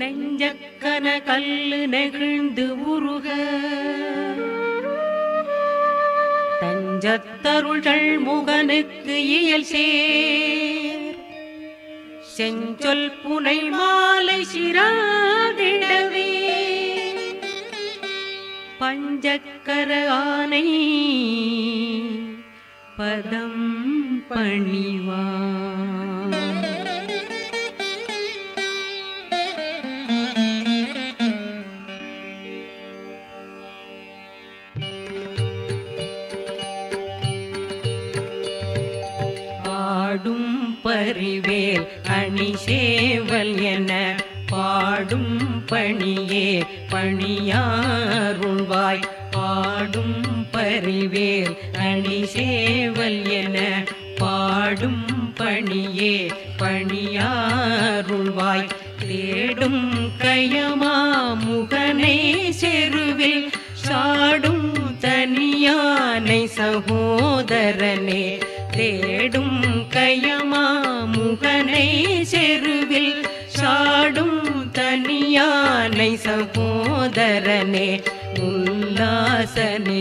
நெஞ்சக்கன கல்லு நெகிழ்ந்து உருக தஞ்சத்தருள்கள் முகனுக்கு இயல் சேர் செஞ்சொல் புனை மாலை சிராதிடவே பஞ்சக்கர ஆனை பதம் பணிவா பாடும் பரிவேல் அணி சேவல் என பாடும் பணியே பணியாருள்வாய் பாடும் பரிவேல் அணி சேவல் என பாடும் பணியே பணியாருள்வாய் தேடும் கயமா முகனை செருவில் சாடும் தனியானை சகோதரனே தேடும் கயமா முகனை செருவில் சாடும் தனியானை சகோதரனே உல்லாச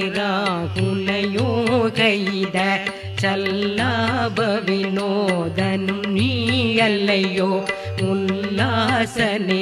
நிராகுலயோகைத சல்லாப வினோதனும் நீ அல்லையோ உல்லாச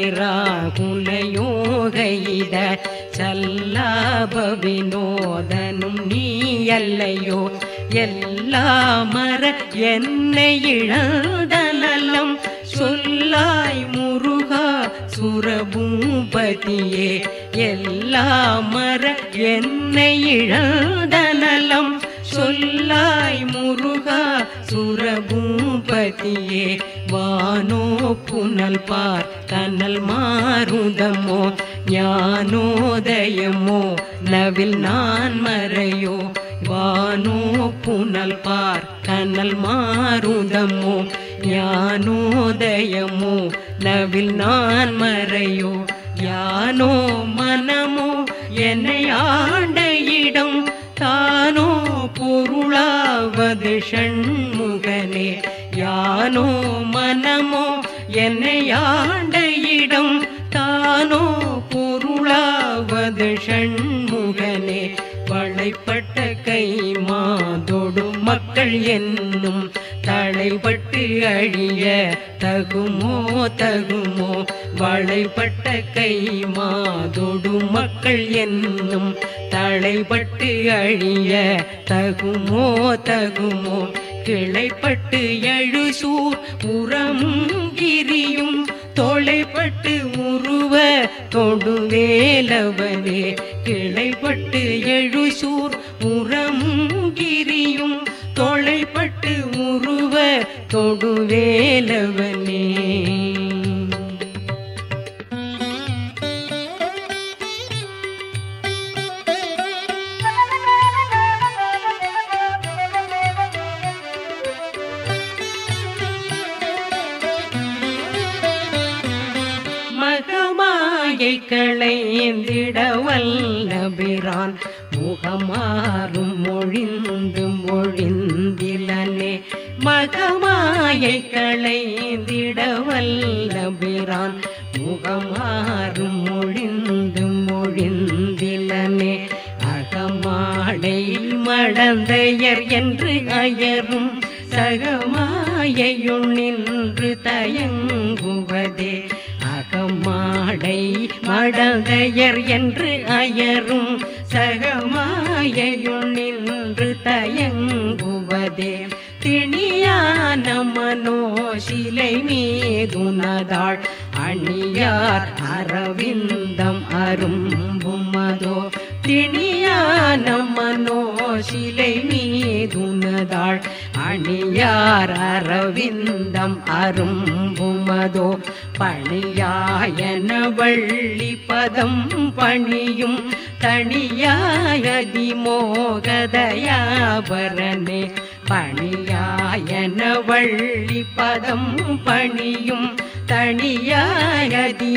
நிராகுலயோகைத சல்லாப வினோதனும் நீ அல்லையோ எல்லா மர என்னை இழந்த நலம் சொல்லாய் முருகா சுரபூபதியே எல்லா மர என்னை இழந்த நலம் சொல்லாய் முருகா சுரபூபதியே வானோ புனல் பார் கனல் மாருதமோ ஞானோதயமோ நவில் நான் மறையோ வானோ புனல் பார் கனல் மாருதமோ ஞானோதயமோ நவில் நான் மறையோ யானோ மனமோ என்னை ஆண்ட இடம் தானோ பொருளாவது ஷண்முகனே யானோ மனமோ என்னை ஆண்ட இடம் தானோ பொருளாவது ஷண்முகனே வளைப்பட்ட கை மாதொடு மக்கள் என்னும் தளைப்பட்டு அழிய தகுமோ தகுமோ வளைப்பட்ட கை மாதொடு மக்கள் என்னும் தளைப்பட்டு அழிய தகுமோ தகுமோ கிளைப்பட்டு எழுசூர் உரமும் கிரியும் தொலைப்பட்டு உருவ தொடுவேலவனே கிளைப்பட்டு எழுசூர் உரமும் கிரியும் தொலைப்பட்டு உருவ தொடுவேலவனே மகமாயை களைந்திட வல்லபிரான் முகமாறும் மொழிந்து மொழிந்திலனே மகமாயை களைந்திட வல்லபிரான் முகமாறும் மொழிந்து மொழிந்திலனே அகமாடை மடந்தையர் என்று அயரும் சகமாயையுள் நின்று தயங்குவதே அகமாடை மடந்தையர் என்று அயரும் சகமாயையுள் நின்று தயங்குவதே திணியான மனோசிலை மீதுனதாள் அணியார் அரவிந்தம் அரும்புமதோ திணியான மனோசிலை மீதுனதாள் அணியார் அரவிந்தம் அரும்புமதோ பணியாயன வள்ளி பதம் பணியும் தனியாயதி மோகதயாபரனே பணியாயன வள்ளி பதம் பணியும் தனியாயதி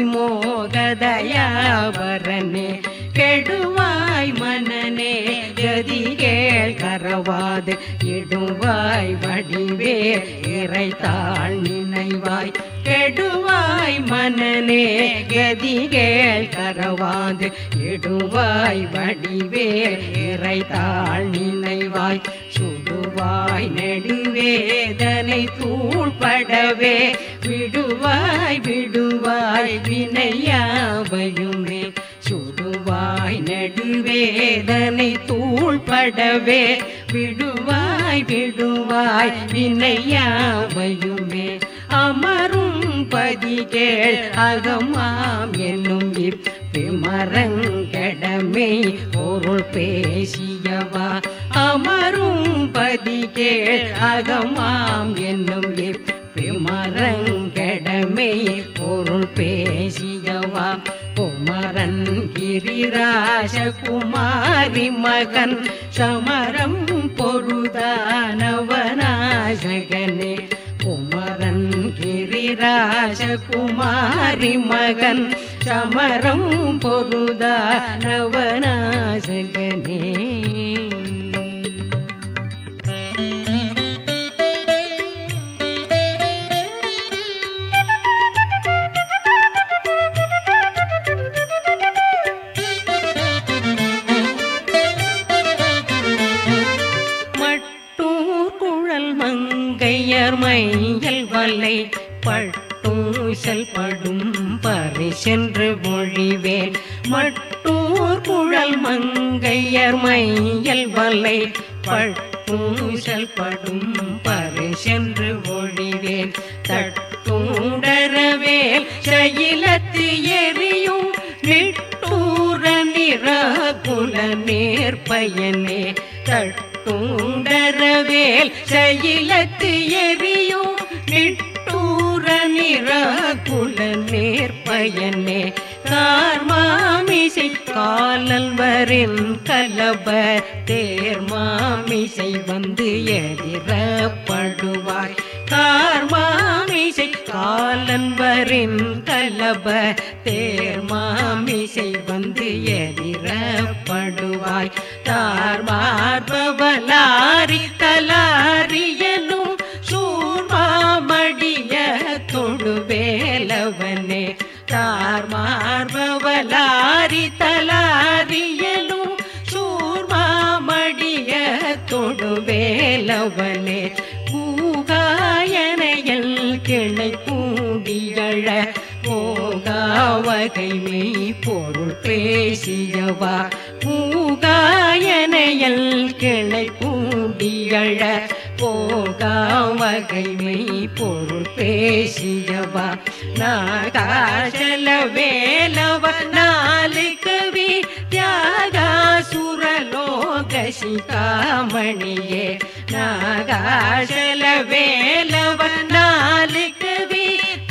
மோகதயாபரனே கெடுவாய் மனநே கதி கேள் கரவாது இடுவாய் வடிவே இறைத்தாள் நினைவாய் கெடுவாய் மனநே கதிகேள் கரவாது எடுவாய் வடிவேல் இறைத்தாள் நினைவாய் சுடுவாய் நெடுவேதனை தூள்படவே விடுவாய் விடுவாய் வினையாவையுமே சுடுவாய் நெடுவேதனை தூள்படவே விடுவாய் விடுவாய் வினையாவையுமே அமரும் பதிகேள் அகமாம் என்னும் விமரங்கடமை பொருள் பேசியவா அமரும் பதிகேள் அகமாம் என்னும் விமரங்கடமை பொருள் பேசியவா குமரன் கிரிராஜ குமாரி மகன் சமரம் பொருதானவனாசகனே குமரன் கிரிராஜ குமாரி மகன் சமரம் பொருதானவனாசகனே மட்டூர் குழல் மங்கையர் மையல் வல்லை பட்டூசல் படும் பறை சென்று மொழிவேல் மட்டூர் குழல் மங்கையர் மையல் வல்லை பட்டூசல் படும் பறை சென்று மொழிவேல் தட்டூடரவேல் சயிலத்து எரியும் நிட்டூர நிறகுல நேர்பயனே தட்டூண்டரவேல் சயிலத்து எரியும் நிட்டூர நிறகுல நேர்பயனே கார்மாமிசை காலல்வரின் கலப தேர்மாமிசை வந்து எதிரப்படுவாய் கார்மாமிசை காலன்பரின் கலப தேர்மாமிசை வந்து எதிரப்படுவாய் தார்மார்பவலாரி தலாரியனும் சூர்மாமடிய தொடுவேலவனே தார்மார்பவலாரி தலாரியனும் சூர்மாமடிய தொடுவேலவனே பூகாயனையல் கிளை கூடியழ போகாவகை மெய் பொருள் பேசியவா பூகாயனையல் கிளை கூடியழ போகாவகை மெய் பொருள் பேசியவா நாகாசல வேலவ நாலு கவி தியாகாசுரலோக சிகாமணியே நாகாசல வேலவ நாலு கவி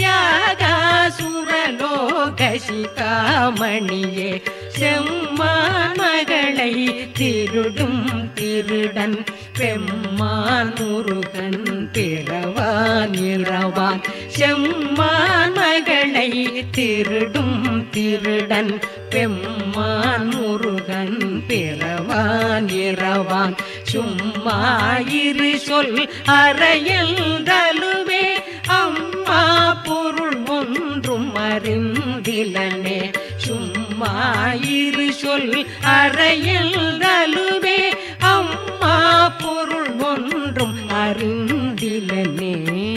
தியாகாசுரலோக சிகாமணியே செம்மான் மகளை திருடும் திருடன் பெம்மான் முருகன் பிறவான் இரவான் செம்மான் மகளை திருடும் திருடன் பெம்மான் முருகன் பிறவான் இரவான் சும்மா இரு சொல் அறையல் தலுவே அம்மா பொருள் ஒன்றும் அறிந்திலனே சும்மா இரு சொல் அறையல் தலுவே அம்மா பொருள் ஒன்றும் அறிந்திலனே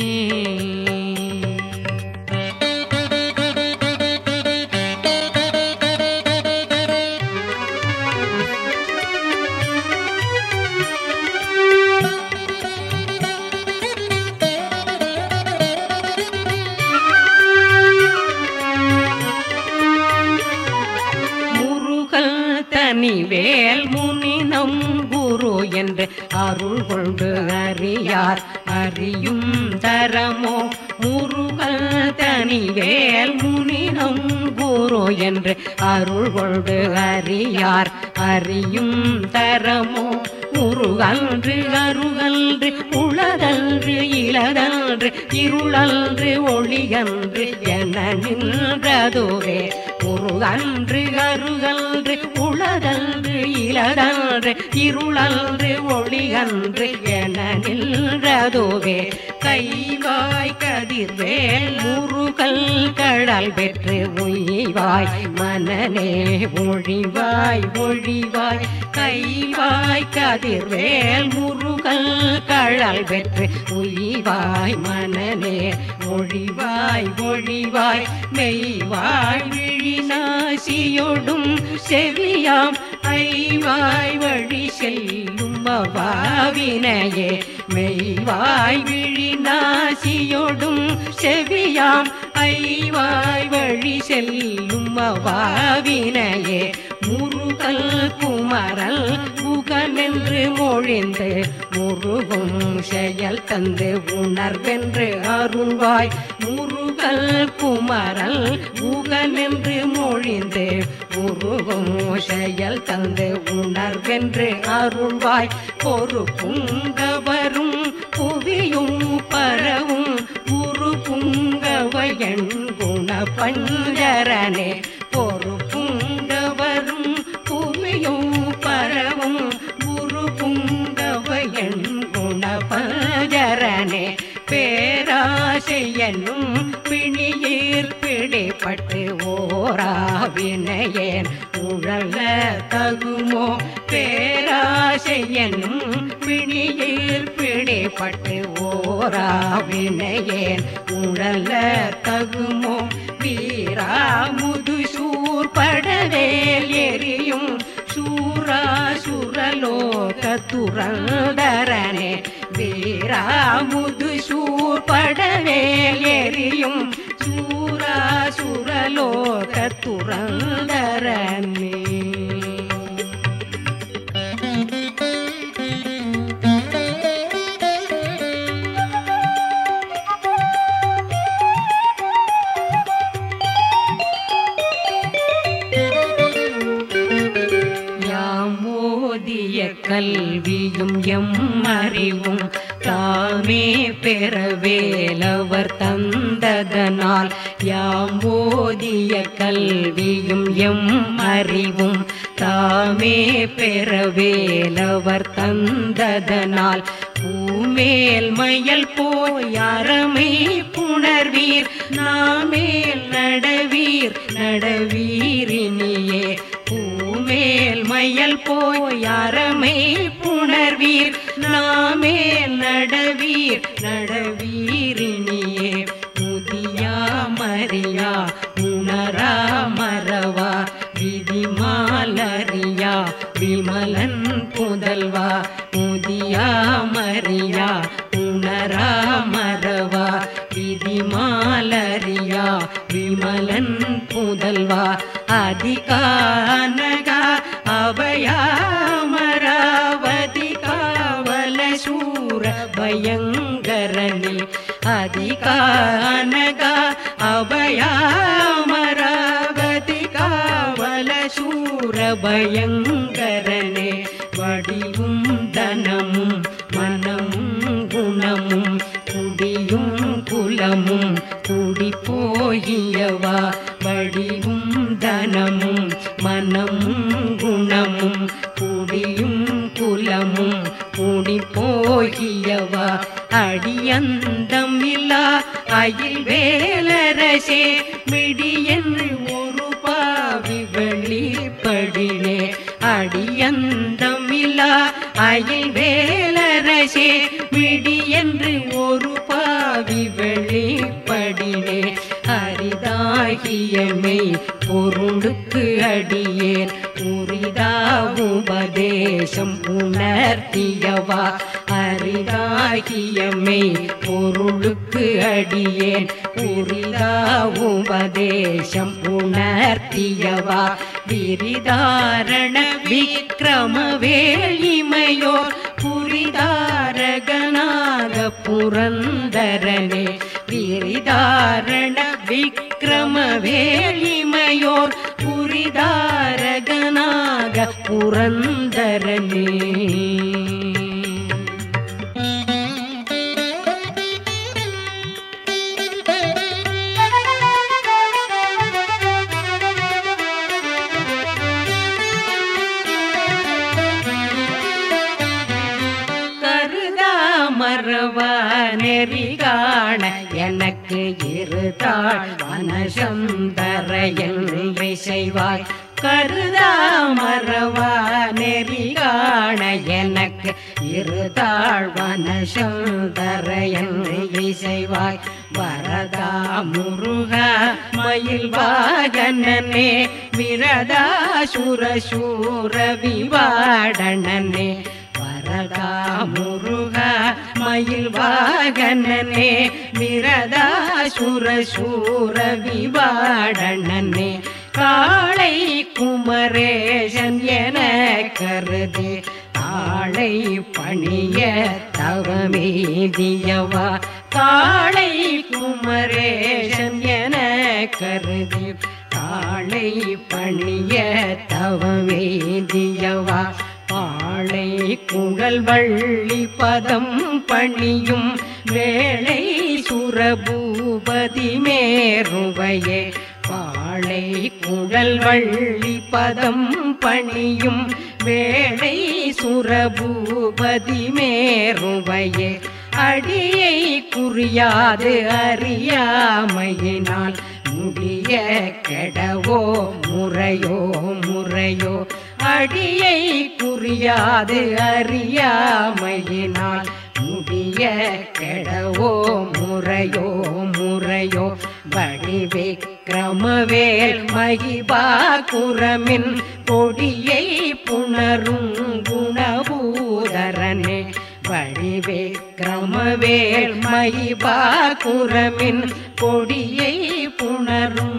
முருகல் தனிவேல் முனினம் குரு என்று அருள் கொண்டு அறியார் அறியும் தரமோ முருகல் தனிவேல் முனினம் குரு என்று அருள் கொண்டு அறியார் அறியும் தரமோ முருகன்று அருகன்று உளதன்று இளதன்று இருளன்று ஒளியன்று என நின்றதுவே உருகன்று அருகன்று உளதன்று இளதன்று இருளன்று ஒளிகன்று என நின்றதுவே கைவாய் கதிர்வேல் முருகல் கடல் பெற்று உய்வாய் மனநே ஒழிவாய் ஒழிவாய் கைவாய் கதிர்வேல் முருகல் கழல் பெற்று உய்வாய் மனநே ஒழிவாய் ஒழிவாய் மெய்வாய் விழிநாசியொடும் செவியாம் ஐவாய் வழி செல்லும் அவாவினையே மெய்வாய் விழிநாசியொடும் செவியாம் ஐவாய் வழி செல்லும் அவாவினையே முருகல் குமரல் புகனென்று மொழிந்து முருகும் செயல் தந்து உணர்வென்று அருள்வாய் முருகல் குமரல் புகனென்று மொழிந்து முருகும் செயல் தந்து உணர்வென்று அருள்வாய் பொறுப்புங்கவரும் புவியும் பரவும் குரு புங்கவயன் குண பஞ்சரனே பொறுப்புங்கவரும் புவியும் பரவும் குரு புங்கவயன் குண பஞ்சரனே பேராசையனும் பிணியீர் பிடிப்பட்டு ஓராவினையேன் உழல தகுமோ பேராசையனும் பிணியீர் பிடிப்பட்டு ஓராவினையேன் உழல தகுமோ வீரா முதுசூர் படவேல் எரியும் சூரா சுரலோக துறந்தரனே வீரா முதுசூர் படவேல் எரியும் சூரா சுரலோக துறந்தரனே யாமோதிய கல்வியும் எம் அறிவும் தாமே பெறவேலவர் தந்ததனால் யாமோதிய கல்வியும் எம் அறிவும் தாமே பெறவேலவர் தந்ததனால் பூமேல் மயல் போய் அறமை புணர்வீர் நாமேல் நடவீர் நடவீரினியே பூமேல் மயல் போய் அறமை புணர்வீர் நாமேல் நடவீர் நடவீரினியே முதியா மரியா உணரா மறவா விதிமாலரியா விமலன் புதல்வா முதியா மரியா உணரா மறவா விதிமாலரியா விமலன் புதல்வா அதிகானகா அபயாமராவதி காவல சூர பயங்கரனே அதிகானகா அபயாமராவதி காவல சூர பயங்கரனே வடிவும் தனமும் மனமும் குணமும் குடியும் குலமும் குடி போகியவா வடிவும் தனமும் மனமும் குணமும் குடியும் குலமும் குடி போகியவா அடியந்தமில்லா அயில் வேலரசே மிடியன் ஒரு பாவி வெளிப்படினே அடியந்தமில்லா அயில் வேலரசே மிடியன்று ஒரு பாவி வெளிப்படினே அரிதாகியமை பொருளுக்கு அடியேன் உரிதா உபதேசம் உணர்த்தியவா அரிதாகியமை பொருளுக்கு அடியேன் உரிதா உபதேசம் உணர்த்தியவா விரிதாரண விக்ரம வேளிமையோர் புரிதாரகனாக புரந்தரனே விரிதாரண விக்ரம வேளிமையோர் புரிதாரகனாக புரந்தரனே எனக்கு இருதாள் வனசந்தரையன் செய்வாய் கருதா மறவா நெறி காண எனக்கு இருதாள் வனசந்தரையன் செய்வாய் வரதா முருகா மயில் வாகனனே விரதா சுரசூர விவாடனனே வரதா முருகா மயில் வாகனனே விரதா சுரசூர விவாடனனே காளை குமரேசன் என கருதி ஆளை பணிய தவமேதியவா காளை குமரேசன் என கருதி காளை பணிய தவமேதியவா பாளை குழல் வள்ளி பதம் பணியும் வேளை சுரபூபதி மேருவையே பாளை குழல் வள்ளி பதம் பணியும் வேளை சுரபூபதி மேருவையே அடியை குறியாது அறியாமையினால் முடிய கெடவோ முறையோ முறையோ அடியை குறியாது அறியாமையினால் முடிய கெடவோ முறையோ முறையோ வடிவே கிரமவேல் மகிபா குரமின் கொடியை புணரும் குணபூதரனே வடிவே கிரமவேல் மகிபா குரமின் கொடியை புணரும்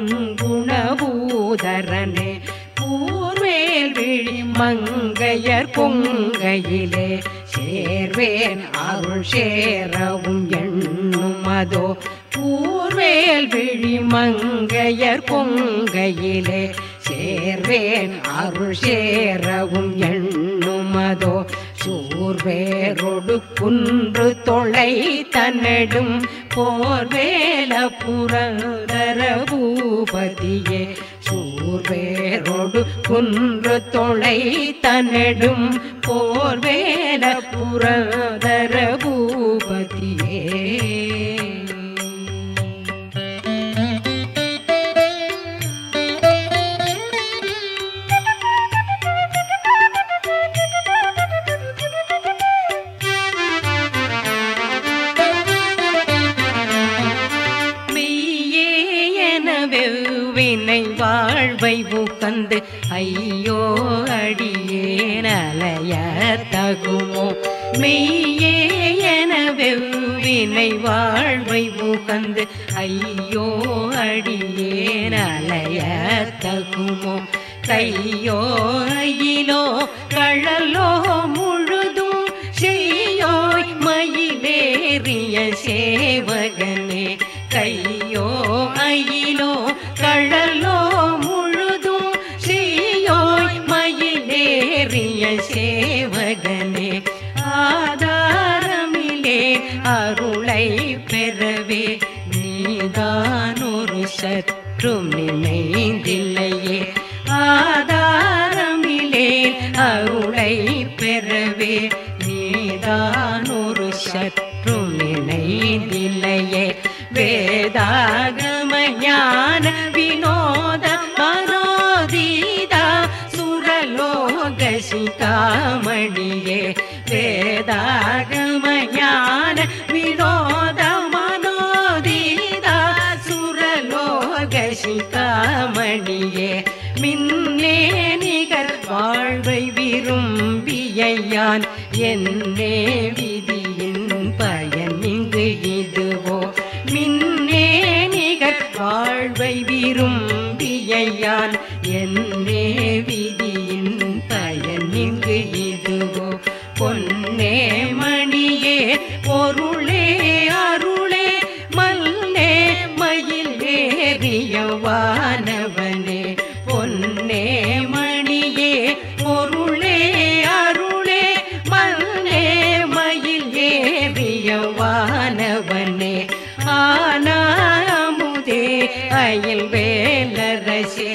குணபூதரனே பூர்வேல் விழி மங்கையர் பொங்கையிலே சேர்வேன் அருள் சேரவும் எண்ணும் அதோ பூர்வேல் விழி மங்கையர் பொங்கையிலே சேர்வேன் அருள் சேரவும் எண்ணும் அதோ சூர்வேரொடு குன்று தொலை தன்னடும் போர்வேல புரதர பூபதியே சூர்வேரொடு குன்று தொலை தன்னடும் போர்வேல புரதர பூபதியே மெய்யே என வெவ்வினை வாழ்வை உகந்து ஐயோ அடியேன் அலைய தகுமோ மெய்யே என வெவ்வினை வாழ்வை உகந்து ஐயோ அடியேன் அலைய தகுமோ கையோ அயிலோ கழலோ முழுதும் செய்யோய் மயிலேறிய சேவகனே கையோ அயிலோ கழலோ முழுதும் செய்யோய் மயிலேறிய சேவகனே ஆதாரமிலே அருளை பெறவே நீதான் ஒரு சற்றும் நினைந்தில்லையே ஆதாரமிலே அருளை பெறவே நீதான் ஒரு சற்றும் நினைந்தில்லையே வேதாகம ஞான வினோத மனோதீதா சுரலோக சிகாமணியே வேதாகம ஞான வினோத மனோதீதா சுரலோக சிகாமணியே மின்னே நிகர் வாழ்வை விரும்பியான் என்னே விதியின் பயன் இங்கு இதுவோ மின்னே நிகர் வாழ்வை விரும்பியான் என்னே விதியின் பயன் இங்கு இதுவோ பொன்னே மணியே பொருளே அருளே மல்லே மயில் ஏறியவானவனே பொன்னே மணியே பொருளே அருளே மல்லே மயில் ஏறியவானவனே ஆனாமுதே அயில் வேலரசே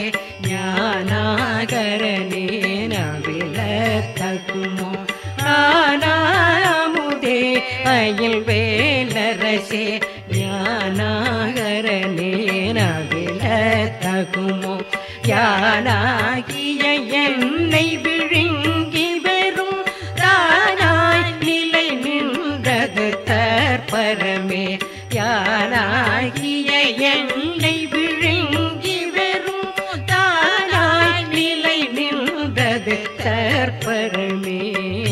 ஞானாகரனே நவில தகுமோ ஆனாமுதே அயில் வேலரசே ஞான கருணாகரனே நவில தகுமோ யானாகிய என்னை விழுங்கி வெறும் தானாய் நிலை நின்றது தற்பரமே யானாகிய என்னை விழுங்கி வெறும் தானாய் நிலை நின்றது தற்பரமே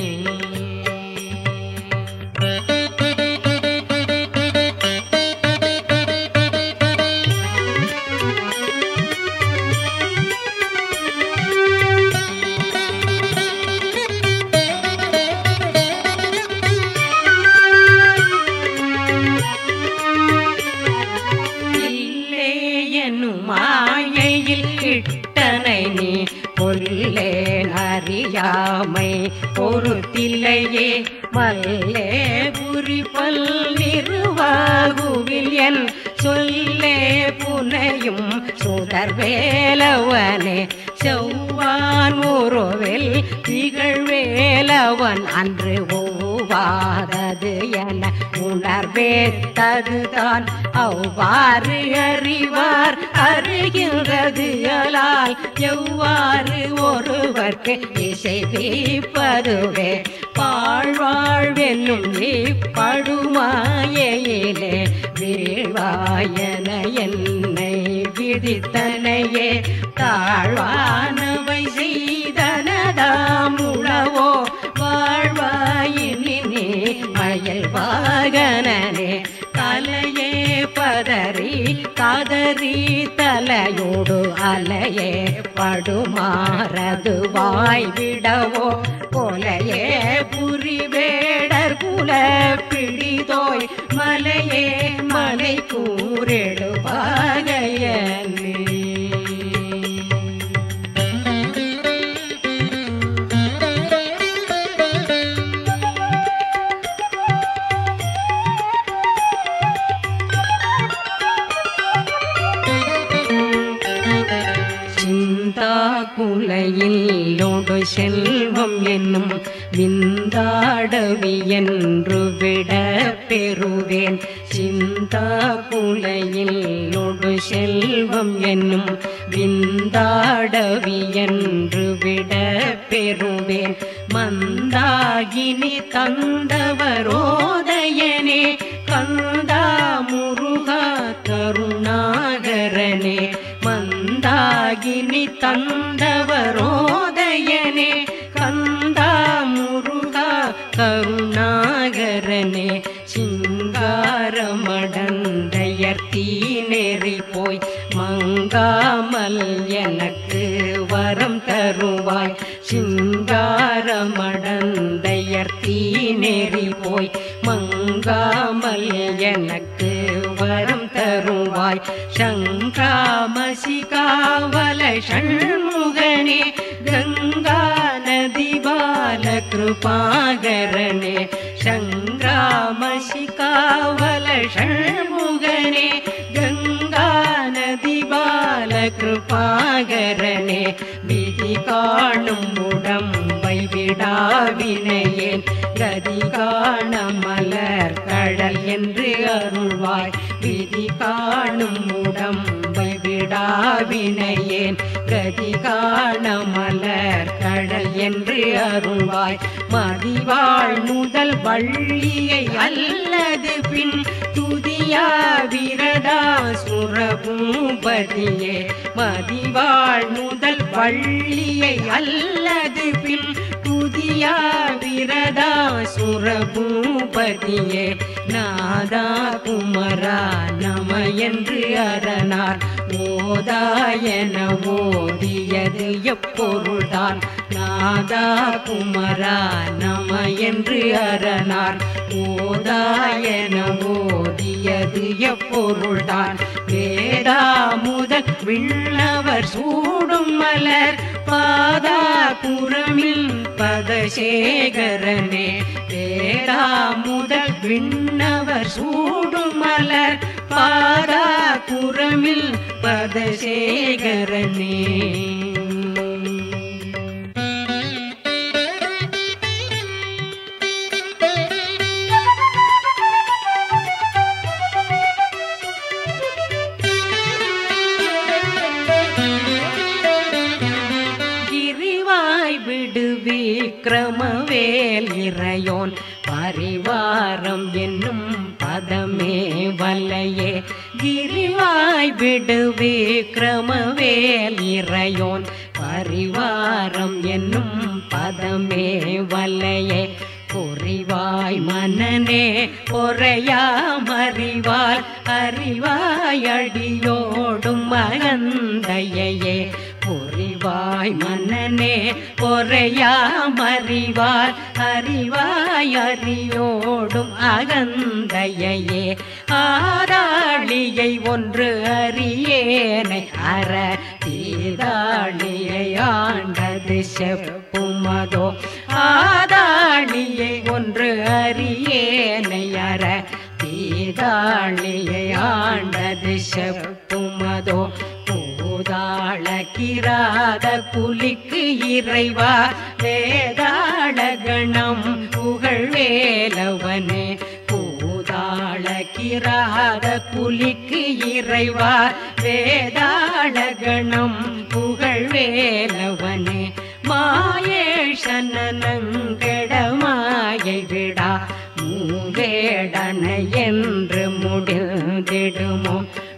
இல்லே என்னும் மாயையில் கிட்டனை நீ கொல்லேன் அறியாமை பொறுத்தில்லையே மல்லே புரிபல் நிறுவாகுவில் என் சொல்லே புனையும் சுடர்வேலவனே செவ்வான் உருவில் திகழ்வேலவன் அன்று ஓவாதது என உணர்வேத்ததுதான் அவ்வாறு அறிவார் அறிகின்றது அலால் எவ்வாறு ஒருவர்க்கு இசை வீப்பதுவே பாழ்வாழ்வென்னும் இப்படுமாயிலே வீழ்வாயன என்னை விதித்தனையே தாழ்வானவை செய்தனதாம் உளவோ வாழ்வாயினி நீ மயில் வாகனனே தலையே பதறி கதறி தலையோடு அலையே படுமாறது வாய்விடவோ கொலையே புரிவேடர் குல பிடிதோய் மலையே மலை கூரெழுவாகையனே சிந்தா குலையில்லோடு செல்வம் என்னும் விந்தாடவி என்று விட பெறுவேன் சிந்தா குலையில்லோடு செல்வம் என்னும் விந்தாடவி என்று விட பெறுவேன் மந்தாகினி தந்தவரோதயனே கந்தா முருகா கருணாகரனே மந்தாகினி தந்தவரோதயனே கந்தா முருகா கருணாகரனே சிங்காரமடந்தையர்த்தீ நெறி போய் மங்காமல் எனக்கு வரம் தருவாய் சிங்காரமடந்தையர்த்தீ நெறி போய் மங்காமல் எனக்கு வரம் தருவாய் சங்காமசிகாவல ஷண்முகனே கங்கா நதி பால கிருபாகரனே சங்கிராமசிகாவல ஷண்முகனே கங்கா நதி பால கிருபாகரனே விதி காணும் உடம்பை விடாவினையேன் கதி காண மலர் கடல் என்று அருள்வாய் விதி காணும் உடம்பை விடாவினையேன் கதி காண மலர் கடல் என்று அருள்வாய் மதிவாழ் முதல் வள்ளியை அல்லது பின் துதியா விரடா சுரபூபதியே மதிவாழ் முதல் வள்ளியை அல்லது பின் துதியா விரதா சுரபூபதியே நாதா குமரா நம என்று அரணார் ஓதாயன ஓதியது எப்பொருள்தான் நாதா குமரா நம என்று அரணார் ஓதாயன ஓதியது எப்பொருள்தான் வேதா முதல் விண்ணவர் சூடும் மலர் பாதா புறமில் பதசேகரனே வேதா முதல் விண்ணவர் சூடும் மலர் பாதா புறமில் பதசேகரனே விக்கிரமவேல் இறையோன் பரிவாரம் என்னும் பதமே வல்லையே கிரிவாய் விடு விக்கிரமவேல் இறையோன் பரிவாரம் என்னும் பதமே வல்லையே பொறிவாய் மன்னனே பொறையாம் அறிவால் அறிவாய் அடியோடும் மகந்தையே பொறிவாய் மன்னனே பொறையாம் அறிவால் அறிவாய் அறியோடும் அகந்தையே ஆராளியை ஒன்று அறியேனை அற தீதாளியை ஆண்டது செப்புமதோ ஆதாளியை ஒன்று அறியேனை அற தீதாளியை ஆண்டது செப்புமதோ பூதாள கிராத புலிக்கு இறைவா வேதாள கணம் புகழ் வேலவனே பூதாள கிராத புலிக்கு இறைவா வேதாள கணம் புகழ் வேலவனே மாயேஷனங்கடமாயை விடா மூவேடனை என்று முடிந்திடுமோ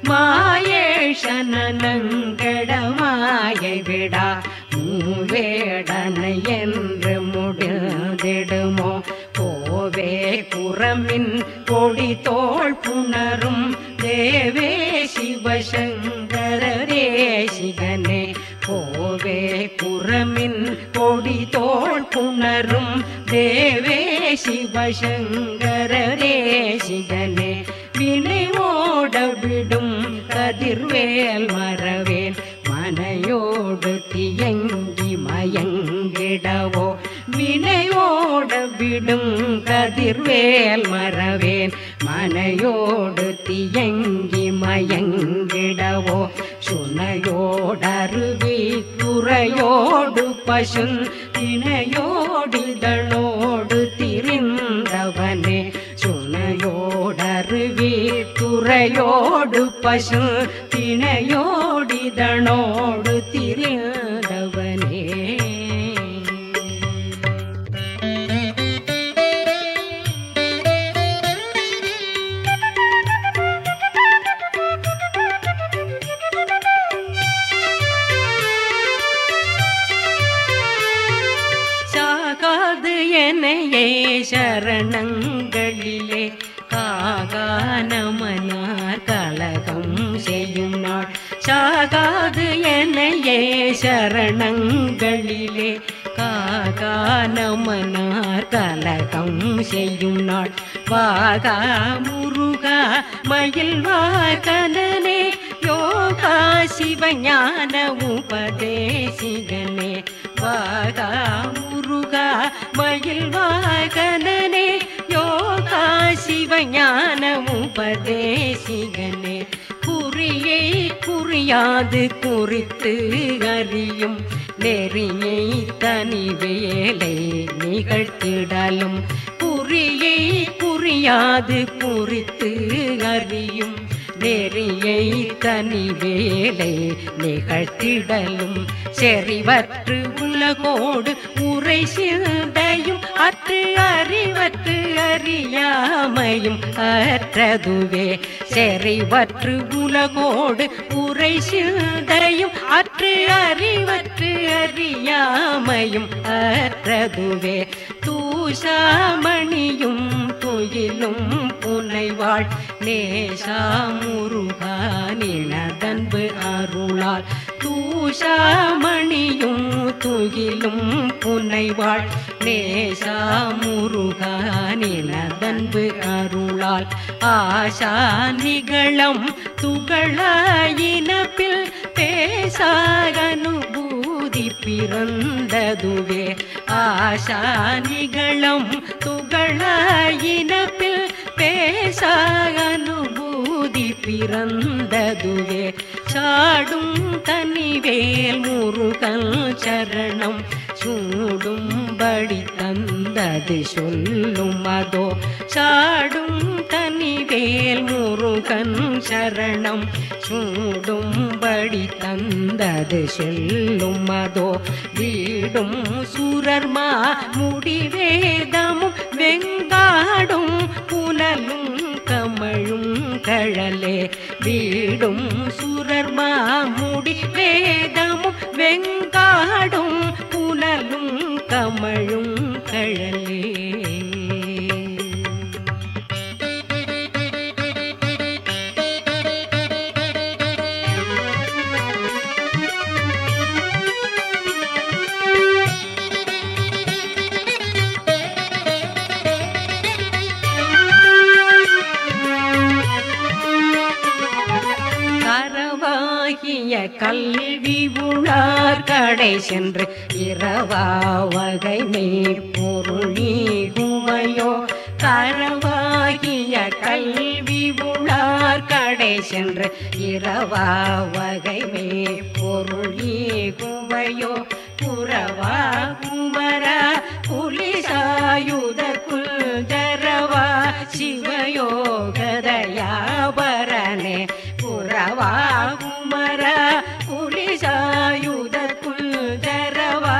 மாயேஷனங்கடமாயை விடா மூவேடனை என்று முடிந்திடுமோ கோவே குரமின் கொடி தோள் புணரும் தேவே சிவசங்கர தேசிகனே கோவே குரமின் கொடி தோள் புணரும் தேவே சிவசங்கர தேசிகனே வினை ஓட விடும் கதிர்வேல் மரவேல் மனையோடு தியங்கி மயங்கிடவோ வினையோட விடும் கதிர்வேல் மரவேல் மனையோடு தியங்கி மயங்கிடவோ சுனையோடருவி துறையோடு பசுன் தினையோடிதழோடு திரிந்தவனே சுனையோடருவி துறையோடு பசு தினையோடிதனோடு திரிந்தவனே சாகாது என்னையே சரணங்களிலே காகானமனார் கலகம் செய்யும் நாள் சாகாது என்னையே சரணங்களிலே காகானமனார் கலகம் செய்யும் நாள் வாகா முருகா மயில் வாகனனே யோகா சிவஞான உபதேசிகனே வாகா முருகா மயில் வாகனனே யோகா சிவஞான உபதேசிகனே குறியை குறியாது குறித்து அறியும் நெறியை தனி வேலை நிகழ்த்திடலும் குறியை குறியாது குறித்து அறியும் நெறியை தனி வேலை நிகழ்த்திடலும் செறிவற்று உலகோடு உரை சிந்தையும் அற்று அறிவற்று அறியாமையும் அற்றதுவே செறிவற்று உலகோடு உரை சிந்தையும் அற்று அறிவற்று அறியாமையும் அற்றதுவே தூசாமணியும் துயிலும் புனைவாள் நேசா முருகா நினதன்பு அருளால் தூஷாமணியும் துயிலும் புனைவாள் நேசா முருகா நினதன்பு அருளால் ஆஷா நிகழம் துகளாயினப்பில் பேசாகனுபூதி பிறந்ததுவே ஆஷா நிகழம் துகளாயினப்பில் பேசாகனுபூதி பிறந்ததுவே சாடும் தனிவேல் முருகன் சரணம் சூடும்படி தந்தது சொல்லும் அதோ சாடும் தனிவேல் முருகன் சரணம் சூடும்படி படி தந்தது செல்லும் அதோ வீடும் சூரர்மா முடிவேதமும் வெங்காடும் புனலும் கமழும் கழலே வீடும் சூரர்மா முடி வேதமும் வெங்காடும் புனலும் கமழும் கழலே கரவாகிய கல்வி உளார் கடை சென்று இரவா வகை மெய்ப்பொருள் நீகுமையோ கரவாகிய கல்வி உளார் கடை சென்று இரவா வகை மெய்ப்பொருள் நீகுமையோ புறவா குமர புலிசாயுத குல்ஜரவா சிவயோகதயாபரணே புறவா குமர புலிசாயுத குல்ஜரவா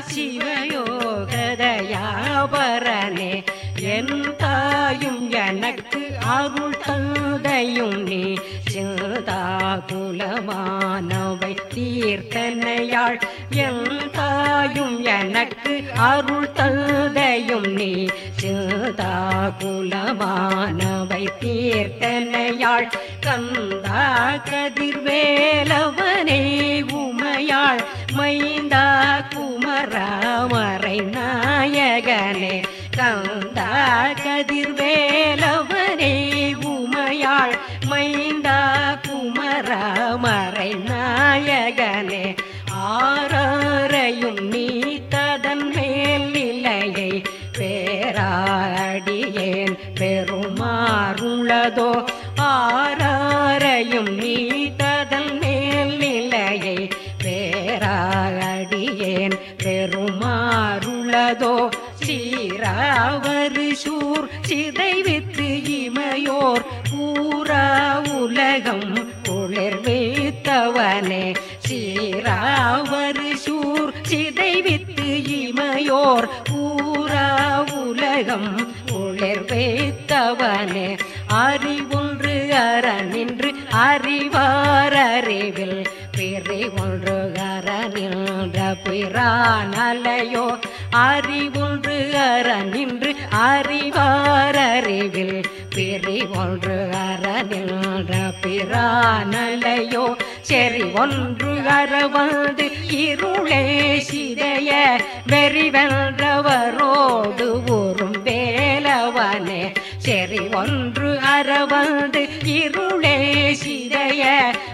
சிவயோகதயாபரணே என் தாயும் எனக்கு அருள் தந்தையும் நீ சிந்தா குலமானவை தீர்த்தனையாள் என் தாயும் எனக்கு அருள் தந்தையும் நீ சிந்தா குலமானவை தீர்த்தனையாள் கந்தா கதிர்வேலவனே உமையாள் மைந்தா குமராமரை நாயகனே கந்தா கதிர்வேலவனே உமையாள் மைந்தா குமராமரை நாயகனே ஆறாரையும் நீ ததன் மேல் நிலையை பேராடியேன் பெருமாறுள்ளதோ ஆறாரையும் நீ ததன் மேல் நிலையை பேராடியேன் பெருமாறுள்ளதோ சீராவரு சூர் சிதைவித்து இமையோர் பூரா உலகம் குளிர்வித்தவனே சீராவரு சூர் சிதைவித்து இமையோர் பூரா உலகம் குளிர்வித்தவனே அறிவொன்று அற நின்று அறிவார் அறிவில் பிறை ஒன்று அற நின்ற பிரானலையோ அறிவொன்று அற நின்று அறிவார் அறிவில் பிறை ஒன்று அற நின்ற பிரானலையோ செறி ஒன்று அற வந்து இருளே சிதைய வெறிவென்றவரோடு ஊரும் வேலவனே செறி ஒன்று அற வந்து இருளே சிதைய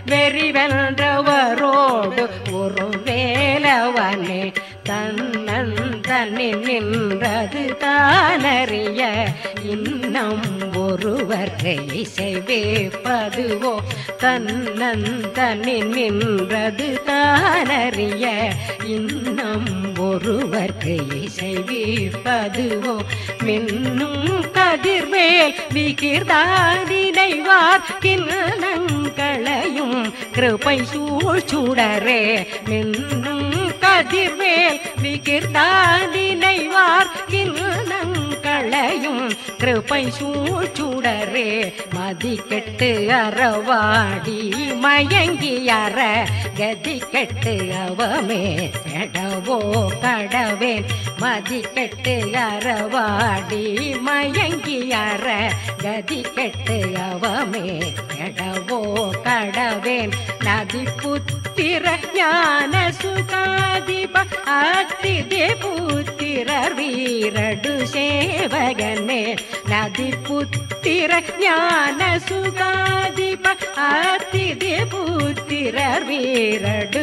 வெறிவென்றவரோடு ஒரு வேலவனே தன்னன் தன்னில் நின்றது தானறிய இன்னும் ஒருவர்கை செய்வேப்பதுவோ தன்னன் தன்னில் நின்றது தானறிய இன்னும் ஒருவர்கை செய்விப்பதுவோ மின்னும் கதிர்வேல் விகிர்தாதினைவார் கிண்ணங்களையும் கிருபை சூழ்ச்சுடரே மின்னும் கதிர்வேல் விகிர்தாதினைவார் கிண்ணங்களையும் கிருபை சூழ்ச்சுடரே மதி கெட்டு அறவாடி மயங்கி அற கதி கெட்டு அவமே கடவோ கடவேன் மதி கெட்டு அறவாடி மயங்கி அற கதி கெட்டு அவமே கடவோ கடவேன் நதி புத்திர ஞான சுகாதிப அத்திதே புத்திரர் வீரடு சேவகனே நதி புத்திர ஞான சுகாதிப அத்திதே புத்திரர் வீரடு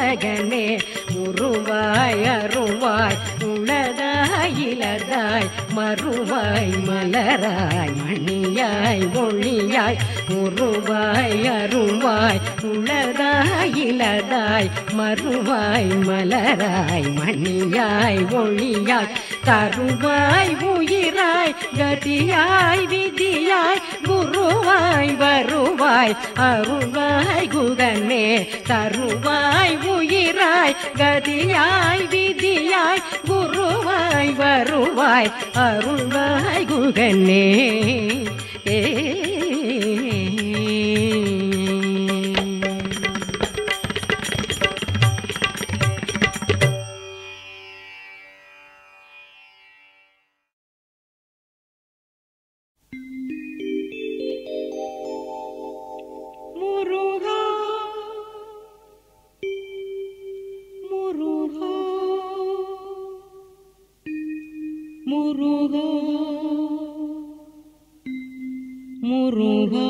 சேவகனே உருவாய் அருவாய் உளதாய் இலதாய் மறுவாய் மலராய் மணியாய் ஒளியாய் உருவாய் அருவாய் உளதாய் இலதாய் மறுவாய் மலராய் மணியாய் ஒளியாய் தருவாய் உயிராய் கதியாய் விதியாய் குருவாய் வருவாய் அருவாய் குகனே தருவாய் உயிராய் கதியாய் விதியாய் குருவாய் வருவாய் அருள்வாய் குகனே ஏ முருகா முருகா முருகா முருகா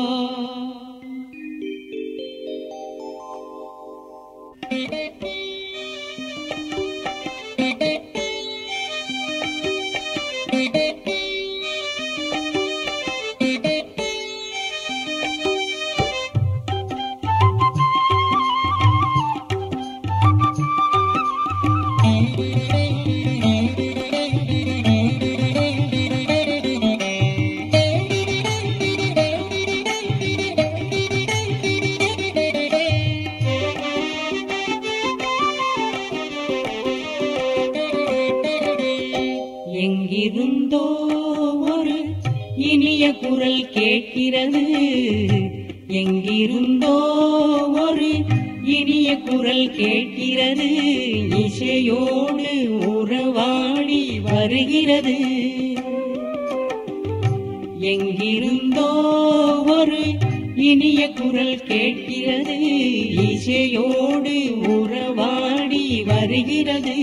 எங்கிருந்தோ ஒரு இனிய குரல் கேட்கிறது எங்கிருந்தோ ஒரு இனிய குரல் கேட்கிறது இசையோடு உறவாடி வருகிறது எங்கிருந்தோ ஒரு இனிய குரல் கேட்கிறது இசையோடு உறவாடி வருகிறது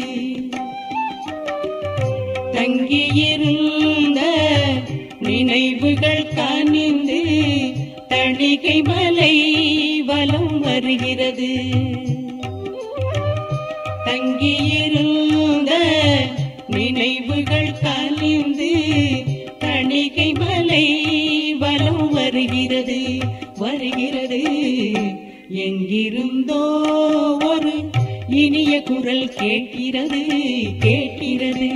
தங்கியிருந்த நினைவுகள் கனிந்து தணிகை மலை வலம் வருகிறது தங்கியிருந்த நினைவுகள் கனிந்து தணிகை மலை வலம் வருகிறது வருகிறது எங்கிருந்தோ ஒரு இனிய குரல் கேட்கிறது கேட்கிறது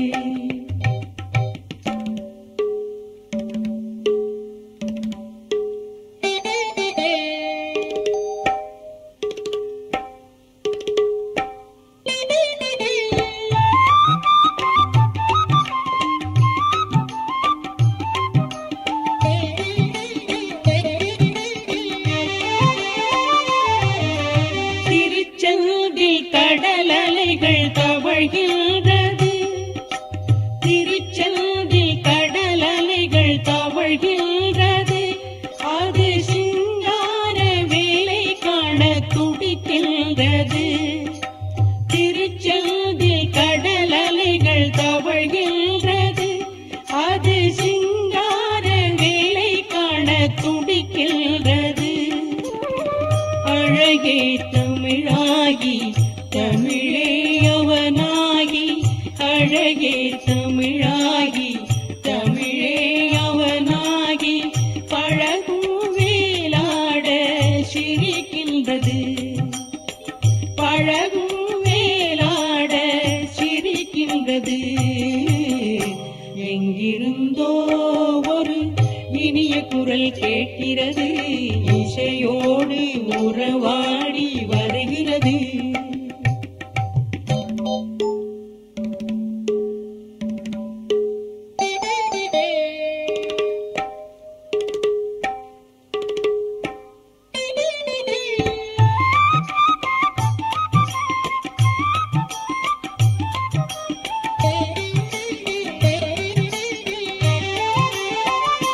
திருச்செந்தில் கடல் அலைகள் தவழ்கின்றது திருச்செந்தில் கடல் அலைகள் தவழ்கின்றது அது சிங்கார வேலை காண துடிக்கின்றது திருச்செந்தில் கடல் அலைகள் தவழ்கின்றது அது சிங்கார வேலை காண துடிக்கின்றது அழகே தமிழாகி தமிழே அவனாகி அழகே தமிழாகி தமிழே அவனாகி பழகும் வேலாட சிரிக்கின்றது பழகும் வேலாட சிரிக்கின்றது எங்கிருந்தோ ஒரு இனிய குரல் கேட்கிறது இசையோடு உறவாடி வருகிறது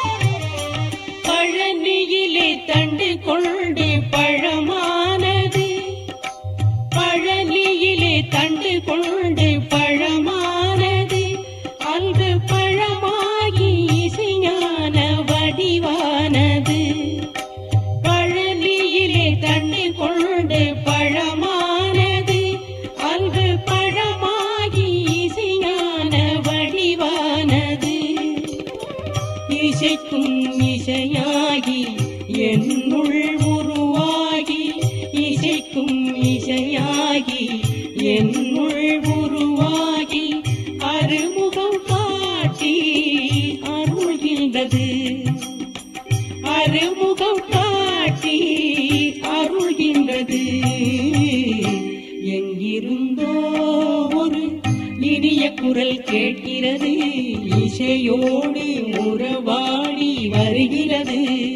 பழனியிலே தண்டு கொண்டு பழமானது என்னுள் உருவாகி அருமுகம் காட்டி அருள்கின்றது அருமுகம் காட்டி அருள்கின்றது எங்கிருந்தோ ஒரு இனிய குரல் கேட்கிறது இசையோடு உறவாடி வருகிறது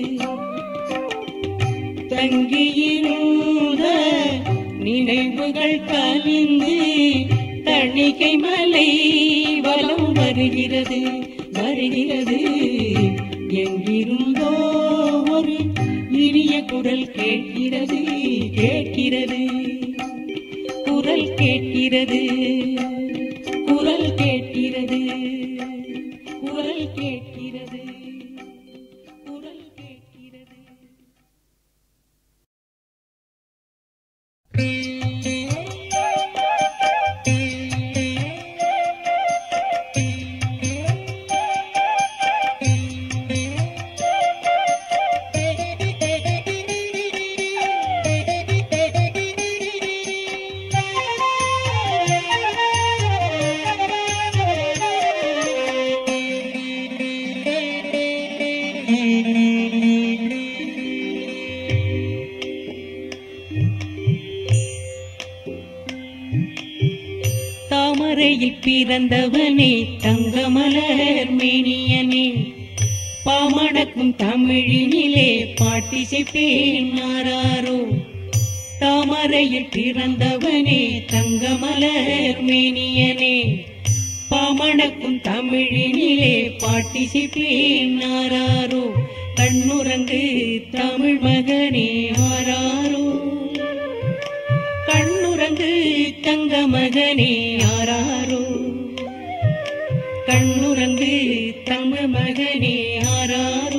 தங்கியிருந்த நினைவுகள் கலிந்து தணிக்கை மலை வலம் வருகிறது வருகிறது எங்கிருந்தோ ஒரு இனிய குரல் கேட்கிறது கேட்கிறது குரல் கேட்கிறது குரல் கேட்கிறது குரல் கேட்கிறது குரல் கேட்கிறது தாமரையில் பிறந்தவனே தங்கமலர் மேனியனே பாமணக்கும் தமிழினிலே பாட்டிசைப்பேன் மாறாரோ தாமரையில் பிறந்தவனே தங்கமலர் மேனியனே பாமணக்கும் தமிழினிலே பாட்டிசைப்பேன் ஆராரோ கண்ணுறங்கு தமிழ் மகனே ஆராரோ கண்ணுறங்கு தங்க மகனே ஆராரோ கண்ணுறங்கு தமிழ் மகனே ஆராரோ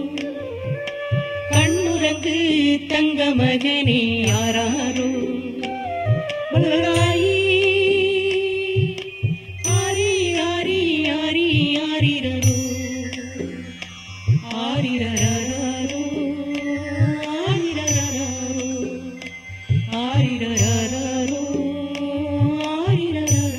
கண்ணுறங்கு தங்க மகனே ஆராரோ மலராயி ஆரி ஆரி ஆரி ஆரிரரோ ஆரிரரரோ ஆரிரரரோ ஆரிரரரோ ஆரிரரரோ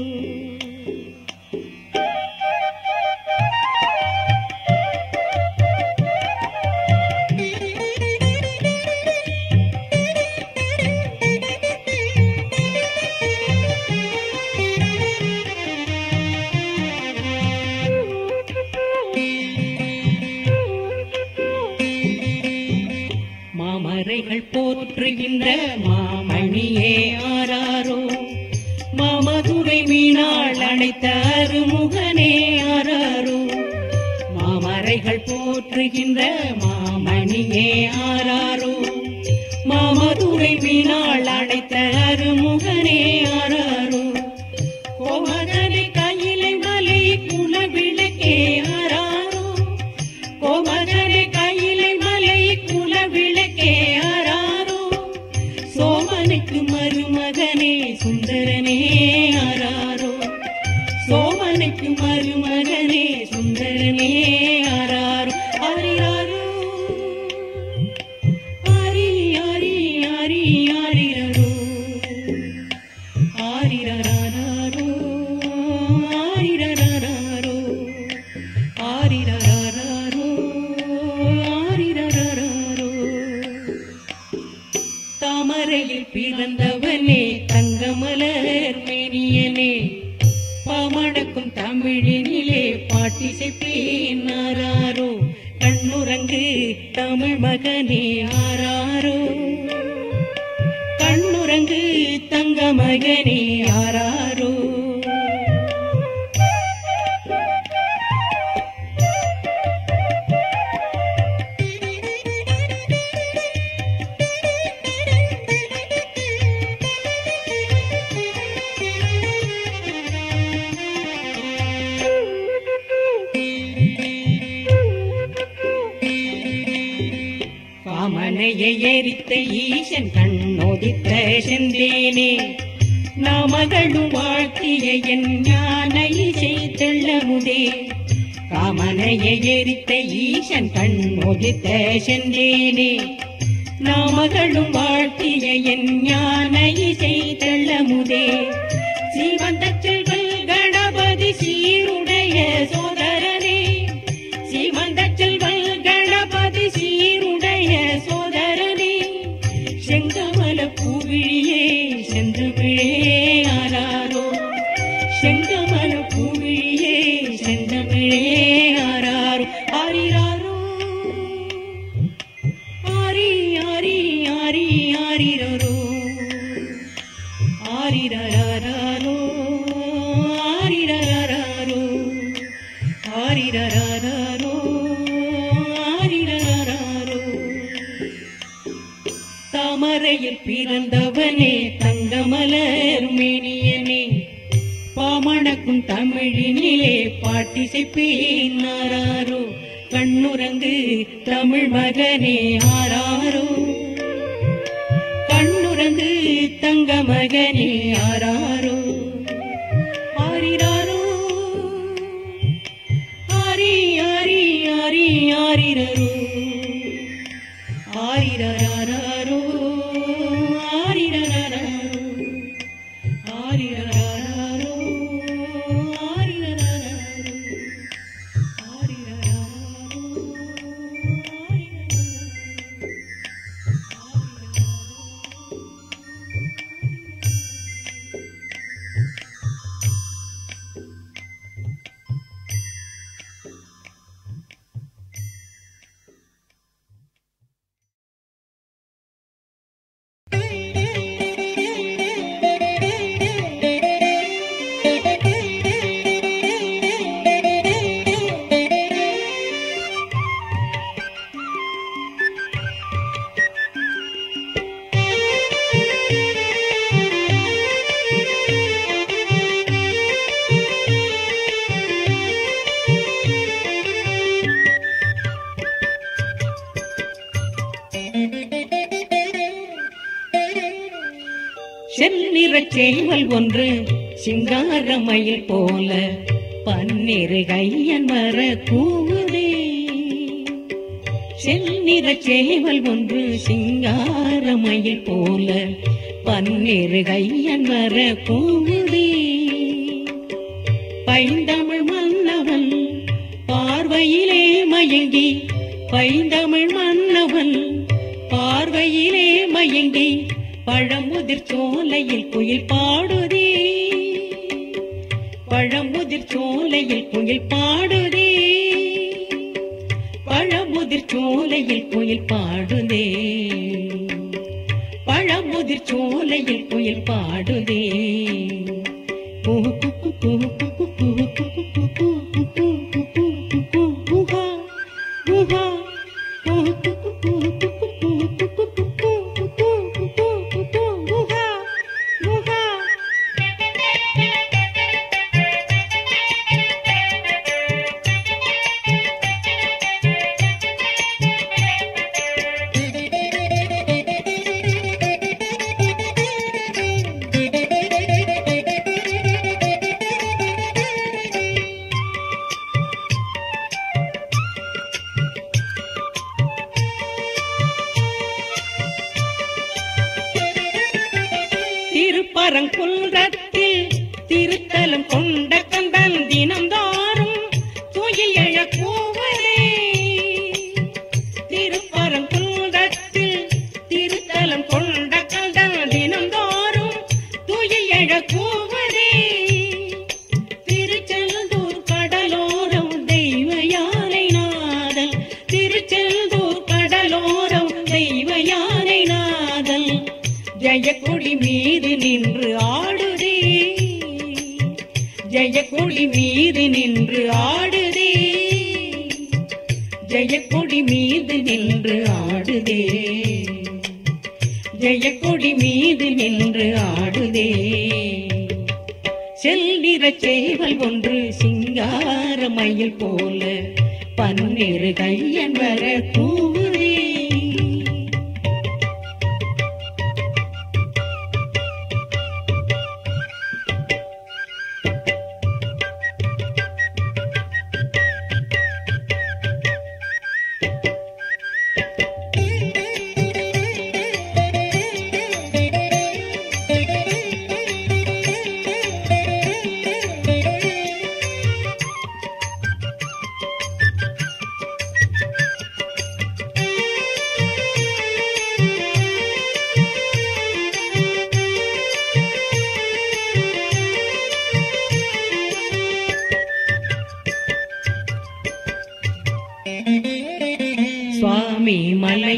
மாமரைகள் போற்றுகின்ற மாமணியே ஆராரோ மாமதுரை மீனாள் அணைத்த அருமுகனே ஆராரோ மாமரைகள் போற்றுகின்ற மாமணியே ஆராரோ மாமதுரை மீனாள் அணைத்த அருமுகனே ஆராரோ கோமகனை கையிலை மலை குல விளக்கே ஆராரோ கோமகனை கையிலை மலை குல விளக்கே ஆராரோ சோமனுக்கு மருமகனே சுந்தரனே ஆராரோ சோமனுக்கு மருமகனே சுந்தரனே ஆராரோ ஆரிராரோ ஆரி ஆரி ஆரி ஆரிரரோ ஆரிரராரோ ஆரிரராரோ ஆரிரராரோ ஆரிரராரோ தாமரையில் பிறந்தவனே தங்கமலர் மேனியனே பாமடக்கும் தமிழினிலே பாட்டிசைப்பேன் ஆராரோ கண்ணுறங்கு தமிழ் மகனே ஆராரோ கண்ணுறங்கு தங்க மகனே ஆராரோ காமனையை எரித்த ஈசன் கண்ணோதித்த செந்தேனே நாமகளும் வாழ்த்திய என் ஞான இசை தெள்ளமுதே காமனையை எரித்த ஈசன் கண்ணோதித்த செந்தேனே நாமகளும் வாழ்த்திய என் ஞான இசை தெள்ளமுதே செந்தமிழே ஆராரோ செங்கமல பூவிழியே செந்தமிழே ஆராரோ ஆரிராரோ ஆரி ஆரி ஆரி ஆரிரரோ ஆரிரராரோ ஆரிரராரோ ஆரிரராரோ ஆரிரராரோ தாமரையில் பிறந்தவனே தங்கமலர் மேனியனே பாமணக்கும் தமிழினிலே பாட்டிசைப்பேன் ஆராரோ கண்ணுறங்கு தமிழ் மகனே ஆராரோ கண்ணுறங்கு தங்க மகனே ஆராரோ ஆரிராரோ ஆரி ஆரி ஆரி ஆரிரரோ ஆரிரராரோ ஆரிரராரோ ஆரிரராரோ ஆரிரராரோ ஆரிரராரோ செந்நிறச் சேவல் ஒன்று சிங்காரமயில் போல பன்னிரு கையன் வர கூவுதே செந்நிறச் சேவல் ஒன்று சிங்காரமயில் போல பன்னிரு கையன் வர கூவுதே பைந்தமிழ் மன்னவன் பார்வையிலே மயங்கி பைந்தமிழ் மன்னவன் பார்வையிலே மயங்கி பழமுதிர் சோலையில் குயில் பாடுதே பழமுதிர் சோலையில் குயில் பாடுதே பழமுதிர் சோலையில் குயில் பாடுதே பழமுதிர் சோலையில் குயில் பாடுதே கூ கூ கூ கூ கூ கூ கூ கூ கூ கூ கூ கூ கூ கூ கூ கூ கூஹா கூஹா கூ கூ கூ கூ கூ கூ கூ கூ கூ கூ கூ கூ கூ கூ கூ கூ கூஹா கூஹா திருப்பரங்குன்றத்தில் திருத்தலம் கொண்ட கந்தன் தினம்தோறும் துயில் எழ கூவதே திருப்பரங்குன்றத்தில் திருத்தலம் கொண்ட கந்தன் தினம்தோறும் துயில் எழ கூவதே திருச்செந்தூர் கடலோரம் தெய்வ யானை நாதல் திருச்செந்தூர் கடலோரம் தெய்வ யானை நாதல் ஜெயக்கொடி மீது நின்று ஆடுதே ஜெயக்கொடி மீது நின்று ஆடுதே ஜெயக்கொடி மீது நின்று ஆடுதே ஜெயக்கொடி மீது நின்று ஆடுதே செல்லிற சேவல் ஒன்று சிங்காரமயில் போல பன்னிரு கையன் வர கூவுதே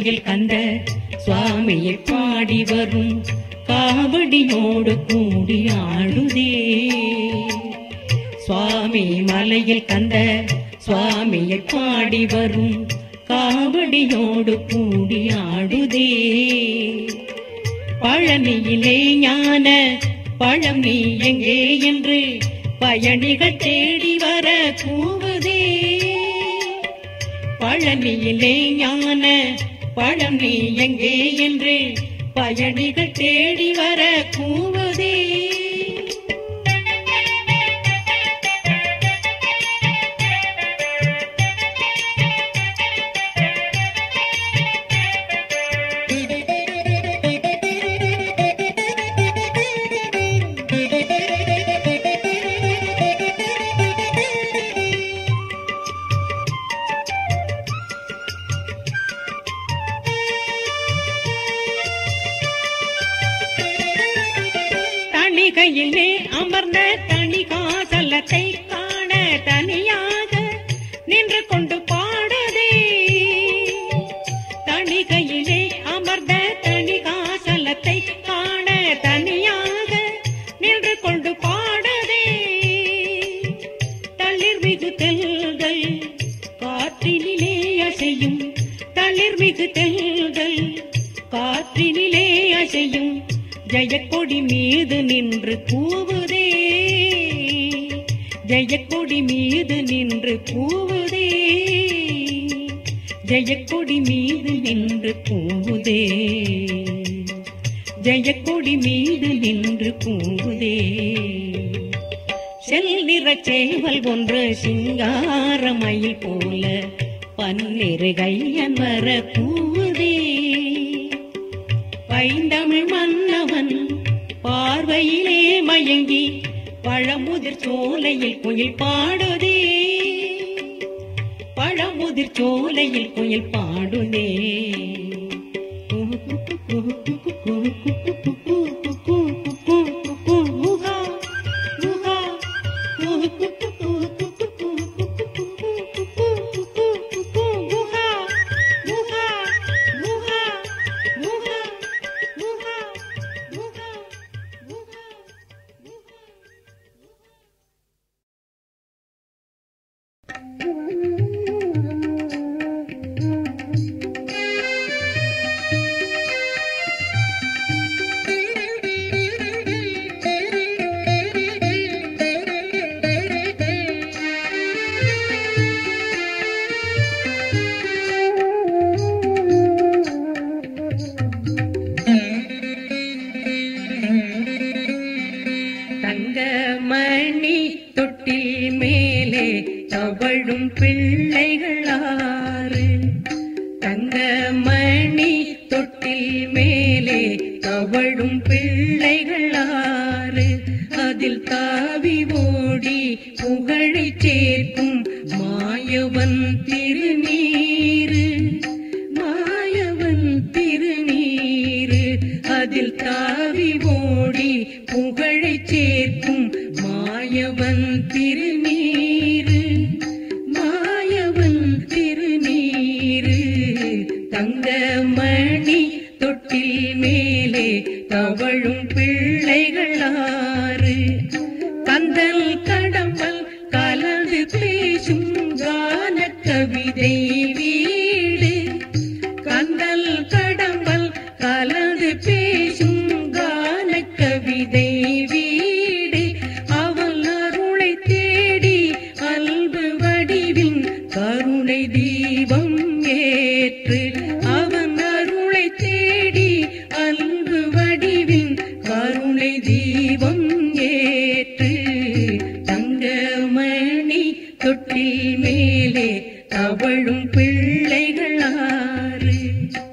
மலையில் கந்த சுவாமியை பாடி வரும் காவடியோடு கூடி ஆடுதே சுவாமி மலையில் கந்த சுவாமியை பாடி வரும் காவடியோடு கூடி ஆடுதே பழனியிலே ஞான பழம் நீ எங்கே என்று பயணிகள் தேடி வர கூவுதே பழனியிலே ஞான பழம் நீ எங்கே என்று பயணிகள் தேடி வர கூவுதே தணிகையிலே அமர்ந்த தணிகாசலத்தை காண தனியாக நின்று கொண்டு பாடுதே தணிகையிலே அமர்ந்த தணிகாசலத்தை காண தனியாக நின்று கொண்டு பாடுதே தளிர் மிகு தெல்கள் காற்றினிலே அசையும் தளிர் மிகு தெல்கள் காற்றினிலே அசையும் ஜெயக்கொடி மீது நின்று கூவுதே ஜெயக்கொடி மீது நின்று கூவுதே ஜெயக்கொடி மீது நின்று கூவுதே ஜெயக்கொடி மீது நின்று கூவுதே செல்நிறச் சேவல் ஒன்று சிங்காரமயில் போல பன்னிரு கையன் வர கூவுதே பைந்தமிழ் மன்னவன் பார்வையிலே மயங்கி பழமுதிர் சோலையில் குயில் பாடுதே பழமுதிர் சோலையில் குயில் பாடுதே ஊஹா, ஊஹா, ஊஹா, ஊஹா, ஊஹா, ஊஹா, ஊஹா, ஊஹா, ஊஹா, ஊஹா. தங்கமணி தொட்டில் மேலே தவழும் பிள்ளைகளாறு தங்கமணி தொட்டில் மேலே தவழும் பிள்ளைகளாறு அதில் தாவி ஓடி புகழை சேர்க்கும் மாயவன் திருநீரு மாயவன் திருநீரு அதில் தாவி ஓடி புகழை சேர்க்கும் மாயவன் திருநீரு மாயவன் திருநீரு தங்கமணி தொட்டில் மேலே தவழும் பிள்ளைகளாறு கந்தல் கடம்பல் கலந்து பேசும் கான கவிதை வீடு கந்தல் கடம்பல் கலந்து பேசும் கான கவிதை வீடு அவள் அருளை தேடி அல்பு வடிவின் கருணை தீபம் ஏற்று அவன் அருளை தேடி அன்பு வடிவின் கருணை தீபம் ஏற்று தங்கமணி தொட்டில் மேலே தவழும் பிள்ளைகளாறு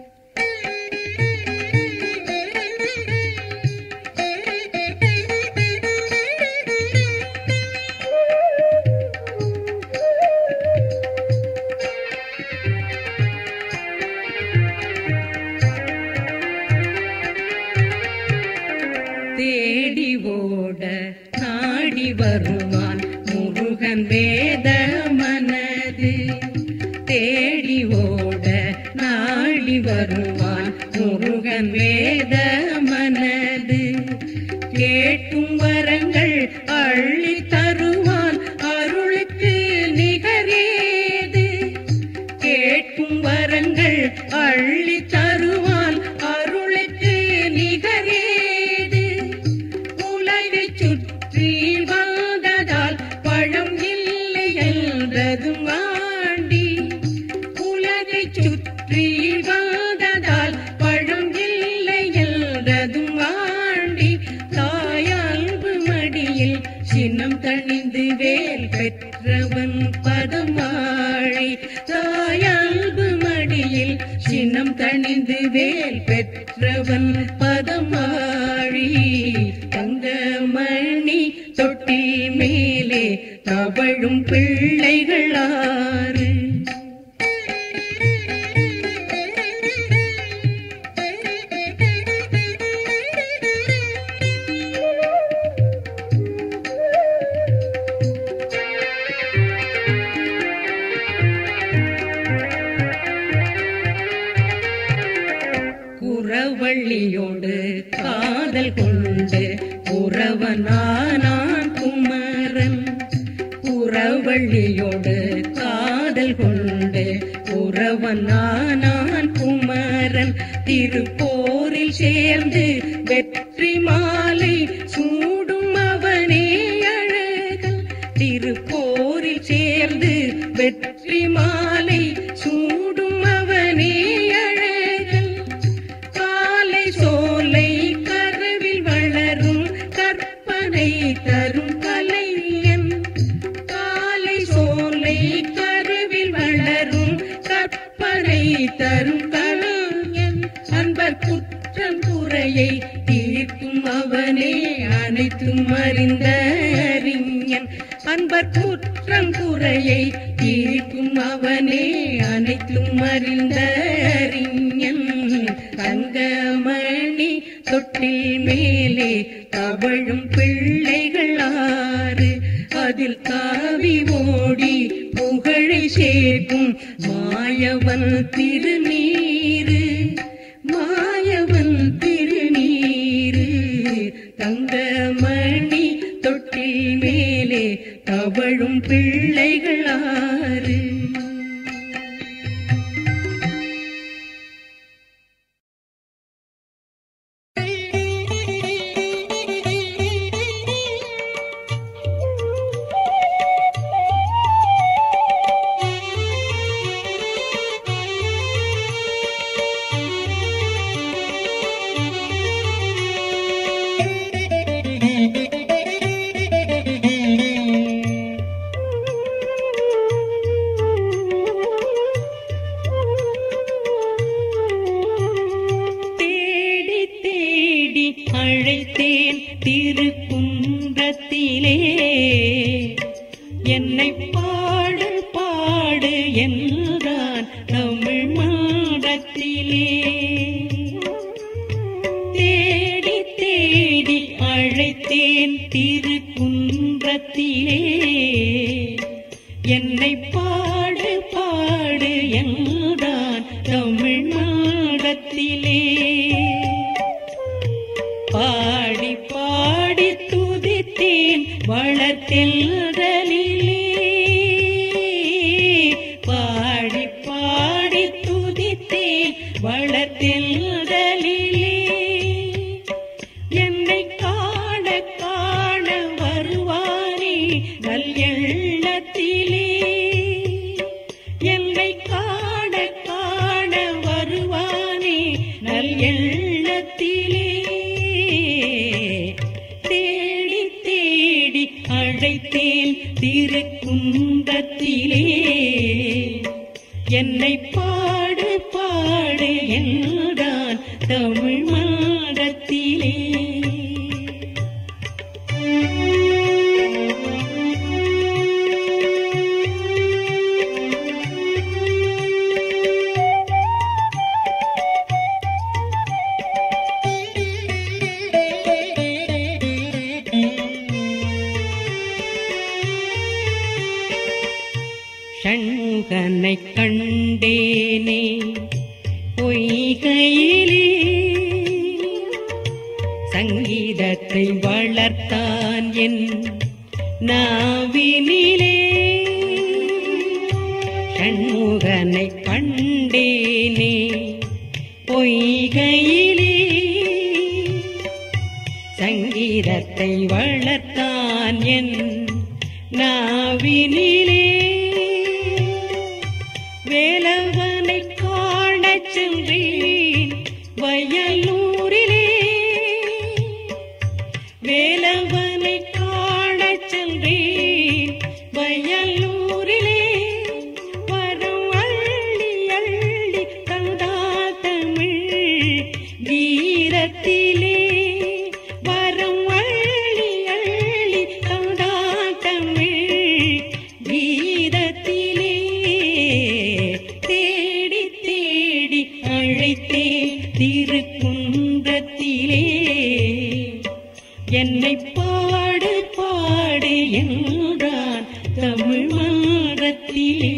தேடி ஓட நாடி வருவான் முருகன் வேத மனது தேடி ஓட நாடி வரும் தங்கமணி தொட்டில் மேலே தவழும் பிள்ளைகளாறு குறவள்ளியோடு காதல் கொண்டு குறவனானான் குமரன் குறவள்ளியோடு காதல் கொண்டு குறவனானான் குமரன் திருப்போரில் சேர்ந்து வெற்றி மாலை சூடும் அவனே அழகன் திருப்போரில் சேர்ந்து வெற்றி மாலை சூடும் அவனே அழகன் காலை சோலை கருவில் வளரும் கற்பனை தரும் கலைஞன் காலை சோலை கருவில் வளரும் கற்பனை தரும் கலைஞன் அன்பர் குற்றம் குறையை தீர்க்கும் அவனே அனைத்தும் அறிந்த அறிஞன் அன்பர் குற்றம் குறையை தீர்க்கும் அவனே அனைத்தும் அறிந்த அறிஞன் தங்கமணி தொட்டில் மேலே தவழும் பிள்ளைகள் ஆறு அதில் தாவி ஓடி புகழை சேர்க்கும் மாயவன் திருநீரு மாயவன் திருநீரு தங்கமணி தொட்டில் மேலே தவழும் பிள்ளைகள் ஆறு தேடி தேடி அழைத்தேன் திருக்குன்றத்திலே என்னை பாடு பாடு என்றான் தமிழ் மாடத்திலே தேடி தேடி அழைத்தேன் திருக்குன்றத்திலே என்னை பாடு பாடு என்றான் தமிழ் மாடத்திலே பாடி பாடி துதித்தேன் வளர்த்தெல்தலிலே பாடி பாடி துதித்தேன் வளர்த்தெல்தலிலே என்னை காண காண வருவானே நல் எண்ணத்திலே என்னை காண காண வருவானே நல் எண்ணத்திலே தேடி தேடி அழைத்தேன் திருக்குன்றத்திலே என்னை பாடு பாடு என்றான் தமிழ் மாடத்திலே சண்கனை கண்டேனே பொய்கையிலே சங்கீதத்தை வளர்த்தான் என் நாவினிலே சண்முகனை கண்டேனே பொய்கையிலே சங்கீதத்தை வளர்த்தான் என் நாவினிலே வேலவனை காணச் சென்றேன் வயலூரிலே வேலவனை காணச் சென்றேன் வயலூரிலே வரம் அள்ளி அள்ளி தந்தா தமிழ் வீரத்திலே மன்றத்திலே என்னை பாடு பாடு என்றான் தமிழ் மன்றத்திலே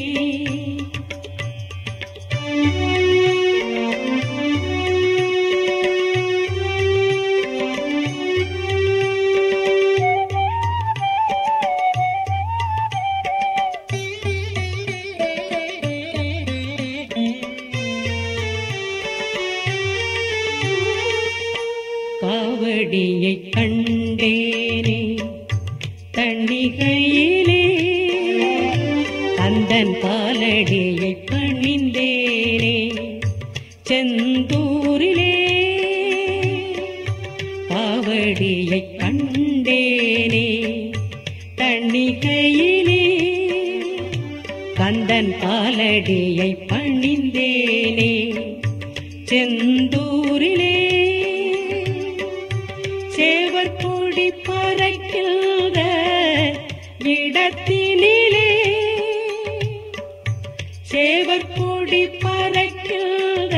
காவடியை கண்டேனே தண்ணிகையிலே கந்தன் காலடியை பணிந்தேனே செந்தூரிலே காவடியை கண்டேனே தண்ணிகையிலே கந்தன் காலடியை பணிந்தேனே செந்தூரிலே சேவர் கொடி பறக்கின்ற இடத்தினிலே சேவர் கொடி பறக்கின்ற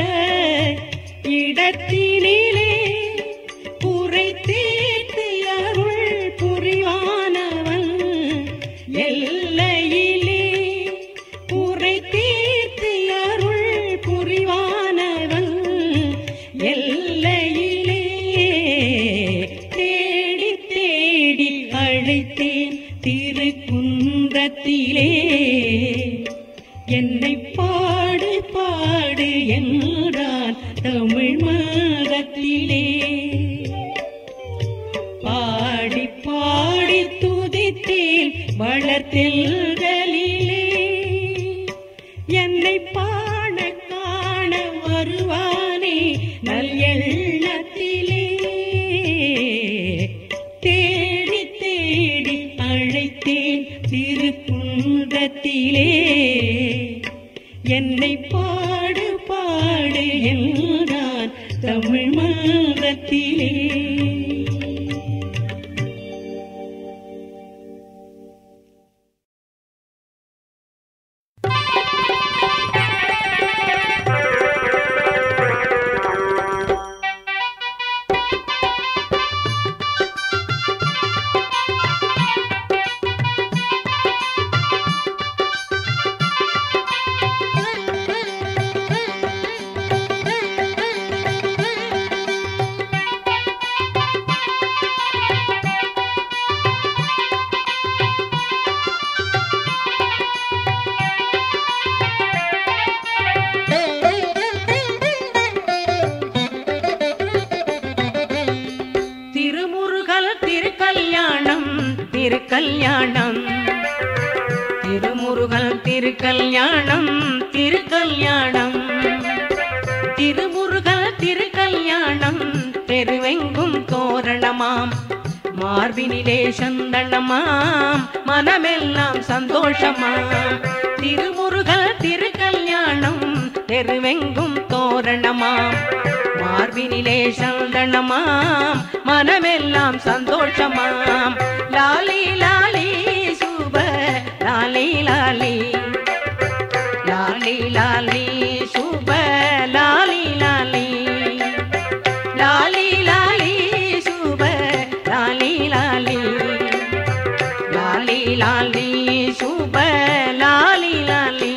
இடத்தினிலே புரை தீர்த்து அருள் புரிவானவன் எல்லையிலே புரை தீர்த்து அருள் புரிவானவன் எல்லையிலே தேடி தேடி அழைத்தேன் திருக்குன்றத்திலே என்னை பாடு பாடு என்றான் தமிழ் மாதத்திலே பாடி பாடி துதித்தேன் வளர்த்தெல்களிலே என்னை பாட காண வருவானே நல் எண்ணத்திலே தேடி தேடி அழைத்தேன் திருக்குன்றத்திலே என்னை பாடு பாடு என்றான் தமிழ் மாதத்திலே திருமுருகல் திருக்கல்யாணம் திருக்கல்யாணம் திருமுருகல் திருக்கல்யாணம் திருக்கல்யாணம் திருமுருகல் திருக்கல்யாணம் தெருவெங்கும் தோரணமாம் மார்பினிலே சந்தனமாம் மனமெல்லாம் சந்தோஷமாம் திருமுருகல் திருக்கல்யாணம் தெருவெங்கும் தோரணமாம் மார்பினிலே சந்தனமாம் மனமெல்லாம் சந்தோஷமாம் லாலி லாலி சுப லாலி லாலி லாலி லாலி சுப லாலி லாலி லாலி லாலி சுப லாலி லாலி லாலி லாலி சுப லாலி லாலி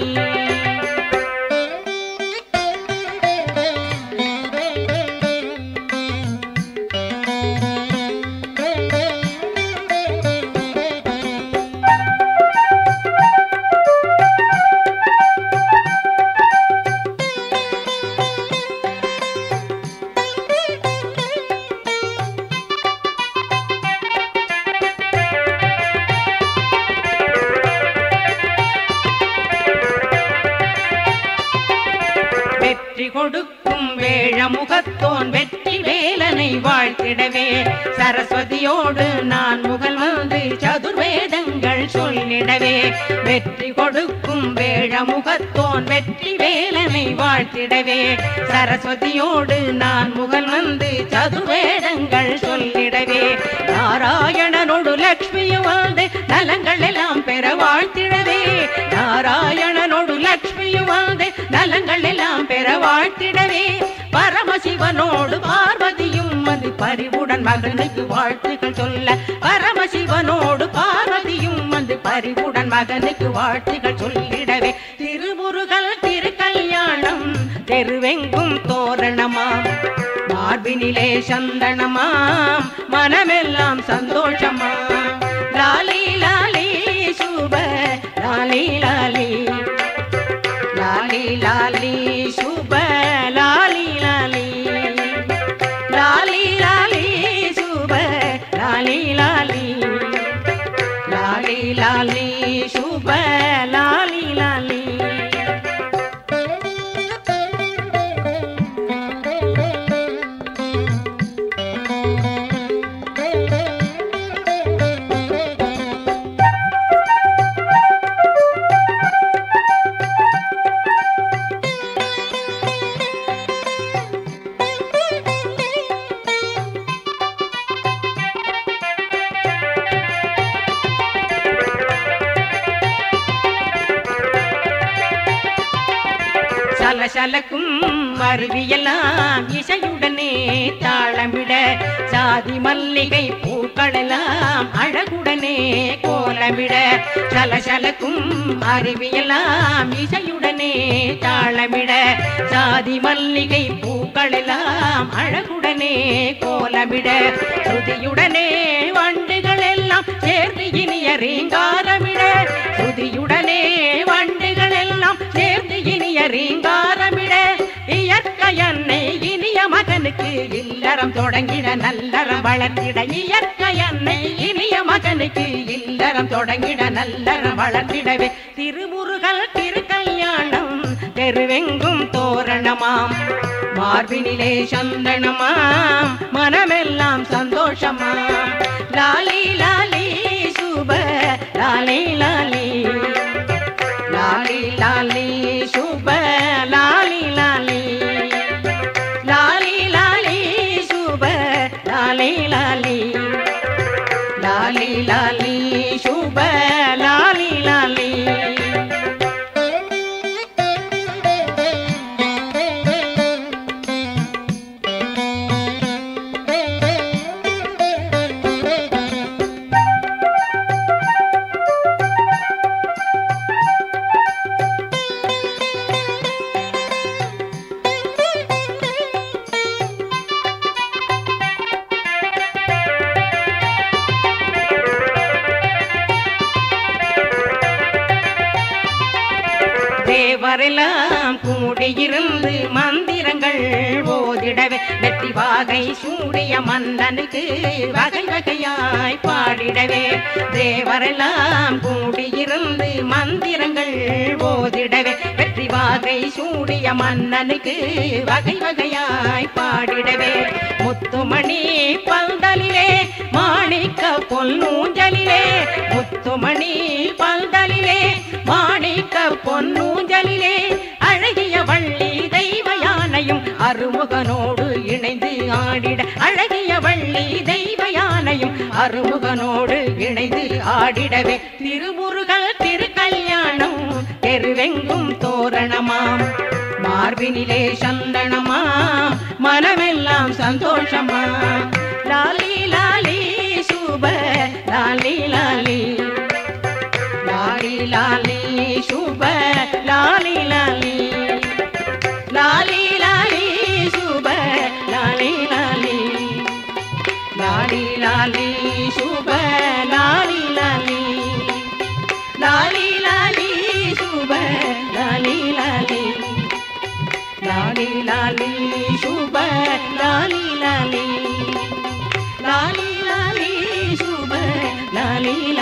வெற்றி கொடுக்கும் வேழமுகத்தோன் வெற்றி வேலனை வாழ்த்திடவே சரஸ்வதியோடு நான் முகல் வந்து சதுர்வேதங்கள் சொல்லிடவே வெற்றி கொடுக்கும் வேழமுகத்தோன் வெற்றி வேலனை வாழ்த்திடவே சரஸ்வதியோடு நான் முகல் வந்து சதுர்வேதங்கள் சொல்லிடவே நாராயணனோடு லக்ஷ்மியும் வந்து நலங்கள் எல்லாம் பெற வாழ்த்திடவே நாராயணனோடு லக்ஷ்மியும் வந்து நலங்கள் எல்லாம் பெற வாழ்த்திடவே பரமசிவனோடு பார்வதியும் வந்து வந்து பரிவுடன் மகனுக்கு வாழ்த்துக்கள் சொல்ல பரமசிவனோடு பார்வதியும் வந்து பரிவுடன் மகனுக்கு வாழ்த்துக்கள் சொல்லிடவே திருமுருகல் திருக்கல்யாணம் தெருவெங்கும் தோரணமாம் மார்பினிலே சந்தனமாம் மனமெல்லாம் சந்தோஷமாம் லாலி லாலி சுப லாலி லாலி லாலி லாலி சுப லாலி லாலி லாலி லாலி சுப லாலி லாலி லாலி லாலி சுப லாலி லாலி சலசலக்கும் அருவியெல்லாம் இசையுடனே தாளமிட சாதி மல்லிகை பூக்களெல்லாம் அழகுடனே கோலமிட சலசலக்கும் அருவியெல்லாம் இசையுடனே தாளமிட சாதி மல்லிகை பூக்களெல்லாம் அழகுடனே கோலமிட ஸ்ருதியுடனே வண்டுகள் எல்லாம் சேர்ந்து இனிய ரீங்காரமிட ஸ்ருதியுடனே வண்டுகள் எல்லாம் சேர்ந்து இனிய ரீங்காரமிட இயற்கை அன்னை இனிய மகனுக்கு இல்லறம் தொடங்கிட நல்லறம் வளர்த்திட இயற்கை அன்னை இனிய மகனுக்கு இல்லறம் தொடங்கிட நல்லறம் வளர்த்திடவே திருமுருகல் திருக்கல்யாணம் தெருவெங்கும் தோரணமாம் மார்பினிலே சந்தனமாம் மனமெல்லாம் சந்தோஷமாம் லாலி லாலி சுப லாலி லாலி லாலி லாலி சுப லாலி லாலி லாலி லாலி சுப லாலி லாலி லாலி லாலி சுப லாலி லாலி தேவரெல்லாம் கூடியிருந்து மந்திரங்கள் ஓதிடவே வெற்றி வாகை சூடிய மன்னனுக்கு வகை வகையாய் பாடிடவே தேவரெல்லாம் கூடியிருந்து மந்திரங்கள் ஓதிடவே வெற்றி வாகை சூடிய மன்னனுக்கு வகை வகையாய் பாடிடவே முத்துமணி பந்தலிலே மாணிக்க பொன்னூஞ்சலிலே முத்துமணி பந்தலிலே மாணிக்க பொன்னூஞ்சலிலே அழகிய வள்ளி தெய்வ யானையும் அருமுகனோடு இணைந்து ஆடிட அழகிய வள்ளி தெய்வ யானையும் அருமுகனோடு இணைந்து ஆடிடவே திருமுருகல் திருக்கல்யாணம் தெருவெங்கும் தோரணமாம் மார்பினிலே சந்தனமாம் மனமெல்லாம் சந்தோஷமாம் லாலி லாலி சுப லாலி லாலி லாலி லாலி சுப லாலி லாலி லாலி லாலி சுப லாலி லாலி லாலி லாலி சுப லாலி லாலி லாலி லாலி சுப லாலி லாலி லாலி லாலி சுப லாலி லாலி லாலி லாலி சுப லாலி